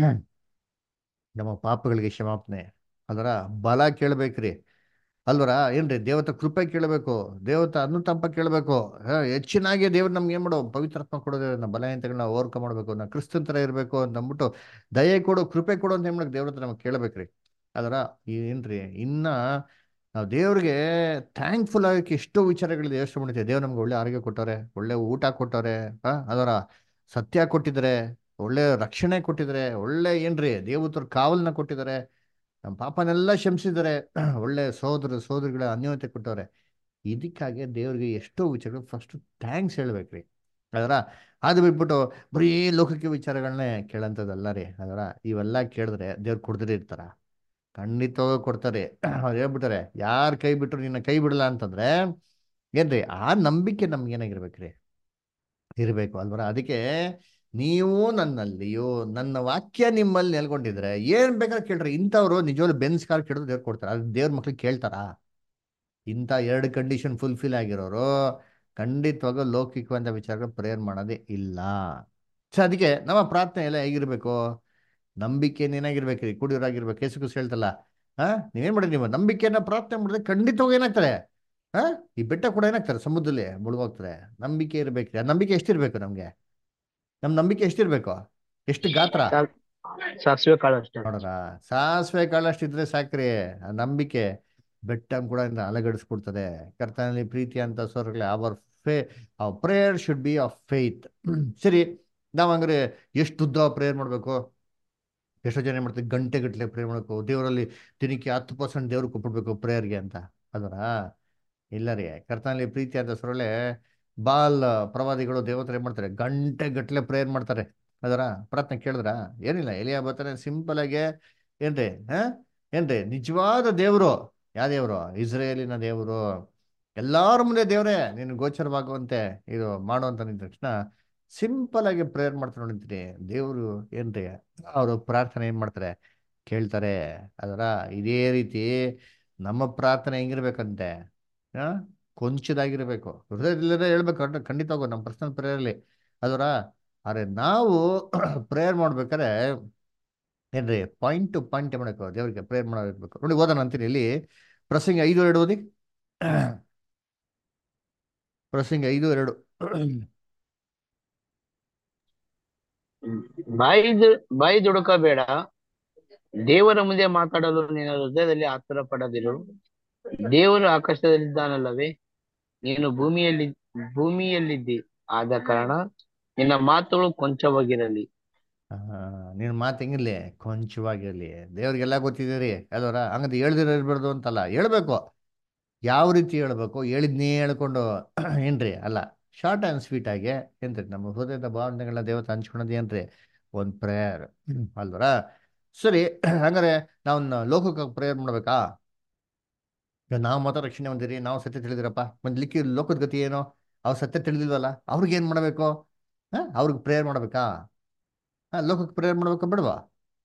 ನಮ್ಮ ಪಾಪಗಳಿಗೆ ಕ್ಷಮಾಪಣೆ ಅದರ ಬಲ ಕೇಳ್ಬೇಕ್ರಿ ಅಲ್ವರ ಏನ್ರಿ ದೇವತ ಕೃಪೆ ಕೇಳಬೇಕು ದೇವತ ಅನುತಂಪ ಕೇಳಬೇಕು ಹೆಚ್ಚಿನಾಗಿ ದೇವ್ರು ನಮ್ಗೆ ಏನ್ ಮಾಡೋ ಪವಿತ್ರಾತ್ಮ ಕೊಡೋದೇ ನಮ್ಮ ಬಲಹೀನತೆಗಳನ್ನ ಓವರ್ಕಮ್ ಮಾಡ್ಬೇಕು ನಾ ಕ್ರಿಸ್ತನ್ ತರ ಇರ್ಬೇಕು ಅಂತ ಅಂದ್ಬಿಟ್ಟು ದಯೆ ಕೊಡು ಕೃಪೆ ಕೊಡು ಅಂತ ಏನ್ ಮಾಡಕ್ ದೇವ್ರ ಹತ್ರ ನಮ್ಗೆ ಕೇಳಬೇಕ್ರಿ ಅದರ ಏನ್ರಿ ಇನ್ನ ನಾವು ದೇವ್ರಿಗೆ ಥ್ಯಾಂಕ್ಫುಲ್ ಆಗಕ್ಕೆ ಎಷ್ಟೋ ವಿಚಾರಗಳಿದೆ ಯೋಚನೆ ಮಾಡ್ತೀವಿ ದೇವ್ರು ನಮ್ಗೆ ಒಳ್ಳೆ ಆರೋಗ್ಯ ಕೊಟ್ಟವ್ರೆ ಒಳ್ಳೆ ಊಟ ಕೊಟ್ಟವ್ರೆ ಆ ಅದರ ಸತ್ಯ ಕೊಟ್ಟಿದ್ದಾರೆ ಒಳ್ಳೆ ರಕ್ಷಣೆ ಕೊಟ್ಟಿದ್ದಾರೆ ಒಳ್ಳೆ ಏನ್ರಿ ದೇವತರ ಕಾವಲ್ನ ಕೊಟ್ಟಿದ್ದಾರೆ ನಮ್ಮ ಪಾಪನೆಲ್ಲ ಕ್ಷಮಿಸಿದ್ದಾರೆ ಒಳ್ಳೆ ಸೋದರ ಸೋದರಿಗಳ ಅನ್ಯೋನ್ಯತೆ ಕೊಟ್ಟವ್ರೆ ಇದಕ್ಕಾಗಿ ದೇವ್ರಿಗೆ ಎಷ್ಟೋ ವಿಚಾರಗಳು ಫಸ್ಟ್ ಥ್ಯಾಂಕ್ಸ್ ಹೇಳ್ಬೇಕ್ರಿ ಅದರ ಅದು ಬಿಟ್ಬಿಟ್ಟು ಬರೀ ಲೋಕಕ್ಕೆ ವಿಚಾರಗಳನ್ನೇ ಕೇಳಂಥದ್ದಲ್ಲ ರೀ ಅದರ ಇವೆಲ್ಲ ಕೇಳಿದ್ರೆ ದೇವ್ರು ಕೊಡ್ದಿರೇ ಇರ್ತಾರ ಖಂಡಿತವಾಗ ಕೊಡ್ತಾರೆ ಅವ್ರು ಹೇಳ್ಬಿಟ್ಟಾರೆ ಯಾರು ಕೈ ಬಿಟ್ರು ನಿನ್ನ ಕೈ ಬಿಡಲ್ಲ ಅಂತಂದ್ರೆ ಏನ್ರಿ ಆ ನಂಬಿಕೆ ನಮ್ಗೆ ಏನಾಗಿರ್ಬೇಕ್ರಿ ಇರಬೇಕು ಅಲ್ವರ ಅದಕ್ಕೆ ನೀವು ನನ್ನಲ್ಲಿಯೂ ನನ್ನ ವಾಕ್ಯ ನಿಮ್ಮಲ್ಲಿ ನೆಲ್ಕೊಂಡಿದ್ರೆ ಏನ್ ಬೇಕಾದ್ರೆ ಕೇಳ್ರಿ ಇಂಥವ್ರು ನಿಜವಾಗ್ಲೂ ಬೆನ್ಸ್ ಕಾರ್ ಕೇಳಿದ್ರು ದೇವ್ರು ಕೊಡ್ತಾರೆ ಅದು ದೇವ್ರ ಮಕ್ಳಿಗೆ ಕೇಳ್ತಾರಾ ಇಂಥ ಎರಡು ಕಂಡೀಷನ್ ಫುಲ್ಫಿಲ್ ಆಗಿರೋರು ಖಂಡಿತವಾಗೂ ಲೌಕಿಕವಾದ ವಿಚಾರಗಳು ಪ್ರೇಯರ್ ಮಾಡೋದೇ ಇಲ್ಲ ಸೊ ಅದಕ್ಕೆ ನಮ್ಮ ಪ್ರಾರ್ಥನೆ ಎಲ್ಲ ಹೇಗಿರ್ಬೇಕು ನಂಬಿಕೆ ಏನಾಗಿರ್ಬೇಕ್ರಿ ಕುಡಿಯೋರಾಗಿರ್ಬೇಕು ಯೇಸು ಕ್ರಿಸ್ತ ಹೇಳ್ತಲ್ಲ ಹಾ ನೀವೇನ್ ಮಾಡಿರಿ ನೀವು ನಂಬಿಕೆಯನ್ನ ಪ್ರಾರ್ಥನೆ ಮಾಡಿದ್ರೆ ಖಂಡಿತವಾಗಿ ಏನಾಗ್ತಾರೆ ಹಾ ಈ ಬೆಟ್ಟ ಕೂಡ ಏನಾಗ್ತಾರೆ ಸಮುದ್ರದಲ್ಲಿ ಮುಳುಗೋಗ್ತಾರೆ ನಂಬಿಕೆ ಇರ್ಬೇಕ್ರಿ ಆ ನಂಬಿಕೆ ಎಷ್ಟಿರ್ಬೇಕು ನಮ್ಗೆ ನಮ್ ನಂಬಿಕೆ ಎಷ್ಟಿರ್ಬೇಕು ಎಷ್ಟು ಗಾತ್ರ ಸಾಸಿವೆ ಕಾಳು ಅಷ್ಟೇ ನೋಡ್ರ ಸಾಸಿವೆ ಕಾಳಷ್ಟಿದ್ರೆ ಸಾಕ್ರಿ ಆ ನಂಬಿಕೆ ಬೆಟ್ಟ ಕೂಡ ಇಂದ ಅಲಗಡಿಸ್ಬಿಡ್ತದೆ ಕರ್ತನಲ್ಲಿ ಪ್ರೀತಿ ಅಂತ ಸ್ವರ್ಗಳೇ ಅವರ್ ಫೇ our prayer should be of faith ಸರಿ ನಾವ್ ಹಂಗಾರೆ ಎಷ್ಟು ಉದ್ದ ಪ್ರೇಯರ್ ಮಾಡ್ಬೇಕು ಎಷ್ಟೋ ಜನ ಏನ್ ಮಾಡ್ತೀವಿ ಗಂಟೆ ಗಟ್ಟಲೆ ಪ್ರೇಯರ್ ಮಾಡ್ಬೇಕು ದೇವರಲ್ಲಿ ದಿನಕ್ಕೆ ಹತ್ತು ಪರ್ಸೆಂಟ್ ದೇವ್ರಿಗೆ ಕೊಟ್ಬಿಡ್ಬೇಕು ಪ್ರೇಯರ್ಗೆ ಅಂತ ಅದರ ಇಲ್ಲ ರೀ ಕರ್ತನಲ್ಲಿ ಪ್ರೀತಿ ಅಂತ ಸ್ವರಳೆ ಬಾಲ್ ಪ್ರವಾದಿಗಳು ದೇವತರ ಏನ್ ಮಾಡ್ತಾರೆ ಗಂಟೆ ಗಟ್ಟಲೆ ಪ್ರೇಯರ್ ಮಾಡ್ತಾರೆ ಅದರ ಪ್ರಾರ್ಥನೆ ಕೇಳಿದ್ರ ಏನಿಲ್ಲ ಎಲಿಯ ಬರ್ತಾನೆ ಸಿಂಪಲ್ ಆಗಿ ಏನ್ರಿ ಹಾ ಏನ್ರಿ ನಿಜವಾದ ದೇವರು ಯಾವ ದೇವರು ಇಸ್ರೇಲಿನ ದೇವರು ಎಲ್ಲಾರ ಮುಂದೆ ದೇವ್ರೇ ನೀನು ಗೋಚರವಾಗುವಂತೆ ಇದು ಮಾಡುವಂತ ನಿಂತ ತಕ್ಷಣ ಸಿಂಪಲ್ ಆಗಿ ಪ್ರೇಯರ್ ಮಾಡ್ತಾರೆ ನೋಡಿರ್ತೀನಿ ದೇವರು ಏನ್ರಿ ಅವರು ಪ್ರಾರ್ಥನೆ ಏನ್ ಮಾಡ್ತಾರೆ ಕೇಳ್ತಾರೆ ಅದರ ಇದೇ ರೀತಿ ನಮ್ಮ ಪ್ರಾರ್ಥನೆ ಹೆಂಗಿರ್ಬೇಕಂತೆ ಆ ಕೊಂಚದಾಗಿರ್ಬೇಕು ಹೃದಯದಲ್ಲೇ ಹೇಳ್ಬೇಕು ಖಂಡ- ಖಂಡಿತವಾಗೂ ನಮ್ಮ ಪರ್ಸನಲ್ ಪ್ರೇಯರ್ಲಿ ಅದರ ಆದ್ರೆ ನಾವು ಪ್ರೇಯರ್ ಮಾಡ್ಬೇಕಾದ್ರೆ ಏನ್ರಿ ಪಾಯಿಂಟ್ ಟು ಪಾಯಿಂಟ್ ಮಾಡಬೇಕು ದೇವರಿಗೆ ಪ್ರೇಯರ್ ಮಾಡಿರ್ಬೇಕು ನೋಡಿ ಓದೋಣ ಅಂತೀನಿ ಇಲ್ಲಿ ಪ್ರಸಂಗ ಐದು ಎರಡು ಓದಿ ಪ್ರಸಂಗ ಐದು ಎರಡು ಬಾಯಿ ದು- ಬಾಯಿ ದುಡುಕಬೇಡ ದೇವರ ಮುಂದೆ ಮಾತಾಡಲು ನಿನ್ನ ಹೃದಯದಲ್ಲಿ ಆತುರ ಪಡದಿರು ದೇವರು ಆಕಾಶದಲ್ಲಿದ್ದಾನಲ್ಲವೇ ನೀನು ಭೂಮಿಯಲ್ಲಿ ಭೂಮಿಯಲ್ಲಿದ್ದಿ ಆದ ಕಾರಣ ನಿನ್ನ ಮಾತುಗಳು ಕೊಂಚವಾಗಿರಲಿ ಆ, ನಿನ್ ಮಾತು ಹೆಂಗಿರ್ಲಿ ಕೊಂಚವಾಗಿರ್ಲಿ ದೇವ್ರಿಗೆಲ್ಲ ಗೊತ್ತಿದೆ ಅಲ್ವರ ಹಂಗಂತ ಹೇಳ್ದಿರ ಇರ್ಬಾರ್ದು ಅಂತಲ್ಲ ಹೇಳ್ಬೇಕು ಯಾವ ರೀತಿ ಹೇಳ್ಬೇಕು ಹೇಳಿದ್ನೇ ಹೇಳ್ಕೊಂಡು ಏನ್ರಿ ಅಲ್ಲ ಶಾರ್ಟ್ ಆ್ಯಂಡ್ ಸ್ವೀಟ್ ಆಗಿ ಏನ್ರಿ ನಮ್ಮ ಹೃದಯದ ಭಾವನೆಗಳನ್ನ ದೇವತೆ ಹಂಚ್ಕೊಳೋದು ಏನ್ರಿ ಒಂದು ಪ್ರೇಯರ್ ಅಲ್ವರ ಸರಿ ಹಂಗಾರೆ ನಾವು ಲೋಕಕ್ಕೆ ಪ್ರೇಯರ್ ಮಾಡ್ಬೇಕಾ ಈಗ ನಾವು ಮಾತ್ರ ರಕ್ಷಣೆ ಹೊಂದಿರಿ ನಾವು ಸತ್ಯ ತಿಳಿದಿರಪ್ಪ ಒಂದು ಲಿಕ್ಕಿ ಲೋಕದ ಗತಿ ಏನು ಅವ್ರು ಸತ್ಯ ತಿಳಿದಿಲ್ವಲ್ಲ ಅವ್ರಿಗೆ ಏನು ಮಾಡಬೇಕು ಹಾಂ ಅವ್ರಿಗೆ ಪ್ರೇಯರ್ ಮಾಡ್ಬೇಕಾ ಹಾಂ ಲೋಕಕ್ಕೆ ಪ್ರೇಯರ್ ಮಾಡ್ಬೇಕಾ ಬಿಡ್ವಾ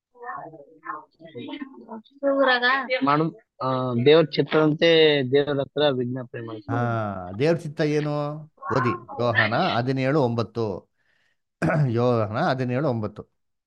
ಮಾಡು ಆ ದೇವ್ರ ಚಿತ್ತದಂತೆ ದೇವರ ಹತ್ರ ವಿಜ್ಞಾಪನೆ ಹಾ ಮಾಡ್ತಾರೆ ದೇವ್ರ ಚಿತ್ತ ಏನು ಓದಿ ಯೋಹಾನ ಹದಿನೇಳು ಒಂಬತ್ತು ಯೋಹಾನ ಹದಿನೇಳು ಒಂಬತ್ತು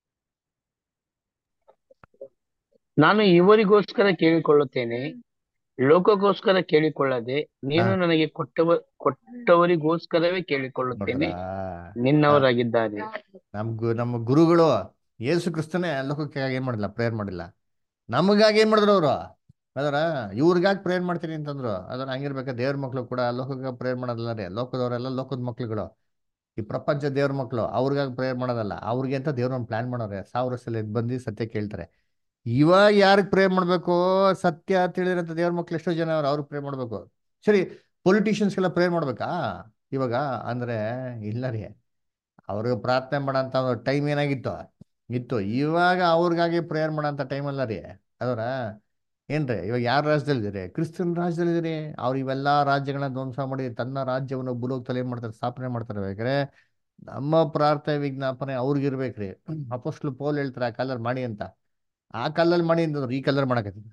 ನಾನು ಇವರಿಗೋಸ್ಕರ ಕೇಳಿಕೊಳ್ಳುತ್ತೇನೆ ಲೋಕಕ್ಕೋಸ್ಕರ ಕೇಳಿಕೊಳ್ಳದೆ ನೀನು ಹಾ. ನನಗೆ ಕೊಟ್ಟವ ಕೊಟ್ಟವರಿಗೋಸ್ಕರವೇ ಕೇಳಿಕೊಳ್ಳುತ್ತೇನೆ ನೋಡ್ರಾ ನಿನ್ನವರಾಗಿದ್ದಾರೆ ನಮ್ ಗು ನಮ್ಮ ಗುರುಗಳು ಯೇಸು ಕ್ರಿಸ್ತನೇ ಲೋಕಕ್ಕೆ ಏನ್ ಮಾಡಿಲ್ಲ ಪ್ರೇಯರ್ ಮಾಡಿಲ್ಲ ನಮಗಾಗಿ ಏನ್ ಮಾಡಿದ್ರು ಅವರು ಅದರ ಇವ್ರಿಗಾಗಿ ಪ್ರೇಯರ್ ಮಾಡ್ತೀನಿ ಅಂತಂದ್ರು ಅದನ್ನ ಹಂಗಿರ್ಬೇಕ ದೇವ್ರ ಮಕ್ಳು ಕೂಡ ಲೋಕಕ್ಕೆ ಪ್ರೇಯರ್ ಮಾಡೋದಲ್ಲ ರೀ ಲೋಕದವರೆಲ್ಲ ಲೋಕದ ಮಕ್ಳುಗಳು ಈ ಪ್ರಪಂಚ ದೇವ್ರ ಮಕ್ಳು ಅವ್ರಿಗಾಗಿ ಪ್ರೇಯರ್ ಮಾಡೋದಲ್ಲ ಅವ್ರಿಗೆ ಅಂತ ದೇವ್ರ ಒಂದು ಪ್ಲಾನ್ ಮಾಡೋರೆ ಸಾವಿರ ಸಲ ಎದ್ದು ಬಂದು ಸತ್ಯ ಕೇಳ್ತಾರೆ ಇವಾಗ ಯಾರಿಗೆ ಪ್ರೇಯರ್ ಮಾಡ್ಬೇಕು ಸತ್ಯ ತಿಳಿರಂತ ದೇವ್ರ ಮಕ್ಳು ಎಷ್ಟೋ ಜನ ಅವ್ರು ಅವ್ರಿಗೆ ಪ್ರೇಯರ್ ಮಾಡ್ಬೇಕು ಸರಿ ಪೊಲಿಟಿಷಿಯನ್ಸ್ಗೆಲ್ಲ ಪ್ರೇಯರ್ ಮಾಡ್ಬೇಕಾ ಇವಾಗ ಅಂದ್ರೆ ಇಲ್ಲ ರೀ ಅವ್ರಿಗೆ ಪ್ರಾರ್ಥನೆ ಮಾಡೋಂಥ ಟೈಮ್ ಏನಾಗಿತ್ತು ಇತ್ತು ಇವಾಗ ಅವ್ರಿಗಾಗಿ ಪ್ರೇಯರ್ ಮಾಡೋಂಥ ಟೈಮ್ ಅಲ್ಲ ರೀ ಅದರ ಏನ್ರಿ ಇವಾಗ ಯಾರ ರಾಜ್ಯದಲ್ಲಿದ್ದೀರಿ ಕ್ರಿಸ್ತನ್ ರಾಜ್ಯದಲ್ಲಿದ್ದೀರಿ ಅವ್ರು ಇವೆಲ್ಲ ರಾಜ್ಯಗಳನ್ನ ಧ್ವಂಸ ಮಾಡಿ ತನ್ನ ರಾಜ್ಯವನ್ನು ಭೂಲೋಕದಲ್ಲಿ ಏನ್ ಮಾಡ್ತಾರೆ ಸ್ಥಾಪನೆ ಮಾಡ್ತಾರೆ ಬೇಕಾದ್ರೆ ನಮ್ಮ ಪ್ರಾರ್ಥನೆ ವಿಜ್ಞಾಪನೆ ಅವ್ರಿಗಿರ್ಬೇಕ್ರಿ ಅಪೋಸ್ಟ್ಲು ಪೋಲ್ ಹೇಳ್ತಾರೆ ಆ ಕಾಲಲ್ಲಿ ಮಾಡಿ ಅಂತ ಆ ಕಾಲದಲ್ಲಿ ಮಾಡಿ ಅಂತಂದ್ರು ಈ ಕಾಲದಲ್ಲಿ ಮಾಡಕತ್ತಿದ್ರು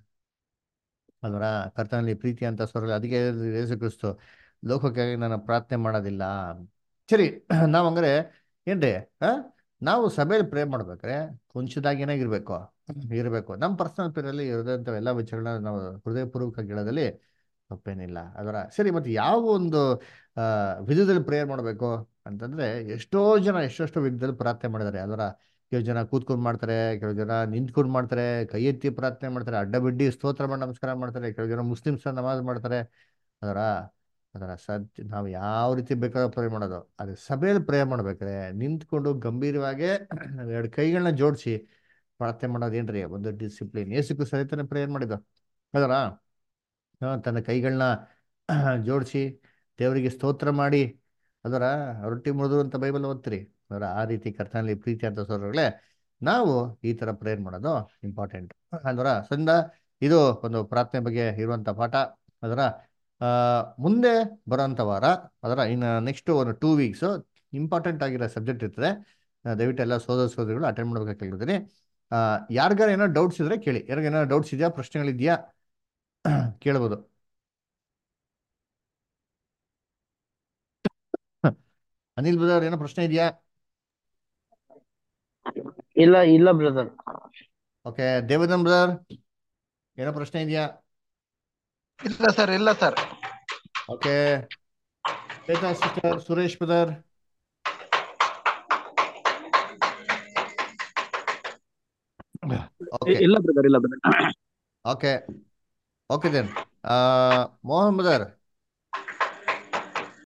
ಅಲ್ವರ ಕರ್ತನಲ್ಲಿ ಪ್ರೀತಿ ಅಂತ ಸ್ವರ ಅದಕ್ಕೆ ಹೇಳಿದ್ರು ಯೇಸು ಕ್ರಿಸ್ತು ಲೋಕಕ್ಕಾಗಿ ನಾನು ಪ್ರಾರ್ಥನೆ ಮಾಡೋದಿಲ್ಲ ಸರಿ ನಾವು ಹಂಗಾರೆ ಏನ್ರಿ ಆ ನಾವು ಸಭೆಯಲ್ಲಿ ಪ್ರೇ ಮಾಡ್ಬೇಕಾರೆ ಕೊಂಚದಾಗಿ ಏನಾಗಿರ್ಬೇಕು ಇರಬೇಕು ನಮ್ಮ ಪರ್ಸನಲ್ ಪೇರಲ್ಲಿ ಇರೋದಂಥ ಎಲ್ಲ ವಿಚಾರಗಳನ್ನ ನಾವು ಹೃದಯಪೂರ್ವಕ ಹೇಳೋದಲ್ಲಿ ತಪ್ಪೇನಿಲ್ಲ ಅದರ ಸರಿ ಮತ್ತೆ ಯಾವ ಒಂದು ಆ ವಿಧದಲ್ಲಿ ಪ್ರೇಯರ್ ಮಾಡಬೇಕು ಅಂತಂದ್ರೆ ಎಷ್ಟೋ ಜನ ಎಷ್ಟೆಷ್ಟೋ ವಿಧದಲ್ಲಿ ಪ್ರಾರ್ಥನೆ ಮಾಡಿದ್ದಾರೆ ಅದರ ಕೆಲವು ಜನ ಕೂತ್ಕೊಂಡು ಮಾಡ್ತಾರೆ ಕೆಲವು ಜನ ನಿಂತ್ಕೊಂಡು ಮಾಡ್ತಾರೆ ಕೈ ಎತ್ತಿ ಪ್ರಾರ್ಥನೆ ಮಾಡ್ತಾರೆ ಅಡ್ಡ ಬಿಡ್ಡಿ ಸ್ತೋತ್ರ ಮಾಡಿ ನಮಸ್ಕಾರ ಮಾಡ್ತಾರೆ ಕೆಲವು ಜನ ಮುಸ್ಲಿಮ್ಸ್ ನಮಾಜ್ ಮಾಡ್ತಾರೆ ಅದರ ಅದರ ಸತ್ಯ ನಾವು ಯಾವ ರೀತಿ ಬೇಕಾದ್ರೂ ಪ್ರೇ ಮಾಡೋದು ಅದೇ ಸಭೆಯಲ್ಲಿ ಪ್ರೇ ಮಾಡ್ಬೇಕಾದ್ರೆ ನಿಂತ್ಕೊಂಡು ಗಂಭೀರವಾಗಿ ನಾವು ಎರಡು ಕೈಗಳನ್ನ ಜೋಡಿಸಿ ಪ್ರಾರ್ಥನೆ ಮಾಡೋದು ಏನ್ರಿ ಒಂದು ಡಿಸಿಪ್ಲಿನ್ ಏಸಕ್ಕೂ ಸಹಿತನೇ ಪ್ರೇಯರ್ ಮಾಡಿದ್ದು ಅದರ ತನ್ನ ಕೈಗಳನ್ನ ಜೋಡಿಸಿ ದೇವರಿಗೆ ಸ್ತೋತ್ರ ಮಾಡಿ ಅದರ ರೊಟ್ಟಿ ಮುರಿದು ಅಂತ ಬೈಬಲ್ ಓದ್ತೀರಿ ಅದರ ಆ ರೀತಿ ಕರ್ತನಲ್ಲಿ ಪ್ರೀತಿ ಅಂತ ಸೋದರಗಳೇ ನಾವು ಈ ತರ ಪ್ರೇಯರ್ ಮಾಡೋದು ಇಂಪಾರ್ಟೆಂಟ್ ಅಲ್ವರ ಸಂದ ಇದು ಒಂದು ಪ್ರಾರ್ಥನೆ ಬಗ್ಗೆ ಇರುವಂತ ಪಾಠ ಅದರ ಆ ಮುಂದೆ ಬರೋಂಥ ವಾರ ಅದರ ಇನ್ನು ನೆಕ್ಸ್ಟ್ ಒಂದು ಟೂ ವೀಕ್ಸ್ ಇಂಪಾರ್ಟೆಂಟ್ ಆಗಿರೋ ಸಬ್ಜೆಕ್ಟ್ ಇರ್ತದೆ ಆ, ದಯವಿಟ್ಟು ಎಲ್ಲ ಸೋದರ ಸೋದರಿಗಳು ಅಟೆಂಡ್ ಮಾಡ್ಬೇಕಾಗಿ ಕೇಳ್ಕೊತೀನಿ ಯಾರಿಗಾರ ಏನೋ ಡೌಟ್ಸ್ ಇದ್ರೆ ಕೇಳಿ ಯಾರಿಗ ಏನೋ ಡೌಟ್ಸ್ ಇದೆಯಾ ಪ್ರಶ್ನೆಗಳಿದೆಯಾ ಕೇಳ್ಬೋದು ಅನಿಲ್ ಬ್ರದರ್ ಏನೋ ಪ್ರಶ್ನೆ ಇದೆಯಾ ಇಲ್ಲ ಇಲ್ಲ ಬ್ರದರ್ ಓಕೆ ದೇವದನ್ ಬ್ರದರ್ ಏನೋ ಪ್ರಶ್ನೆ ಇದೆಯಾ ಇಲ್ಲ ಸರ್ ಇಲ್ಲ sir okay Shweta sister Suresh brother okay ಇಲ್ಲ ಬ್ರದರ್ ಇಲ್ಲ brother okay okay then Mohan brother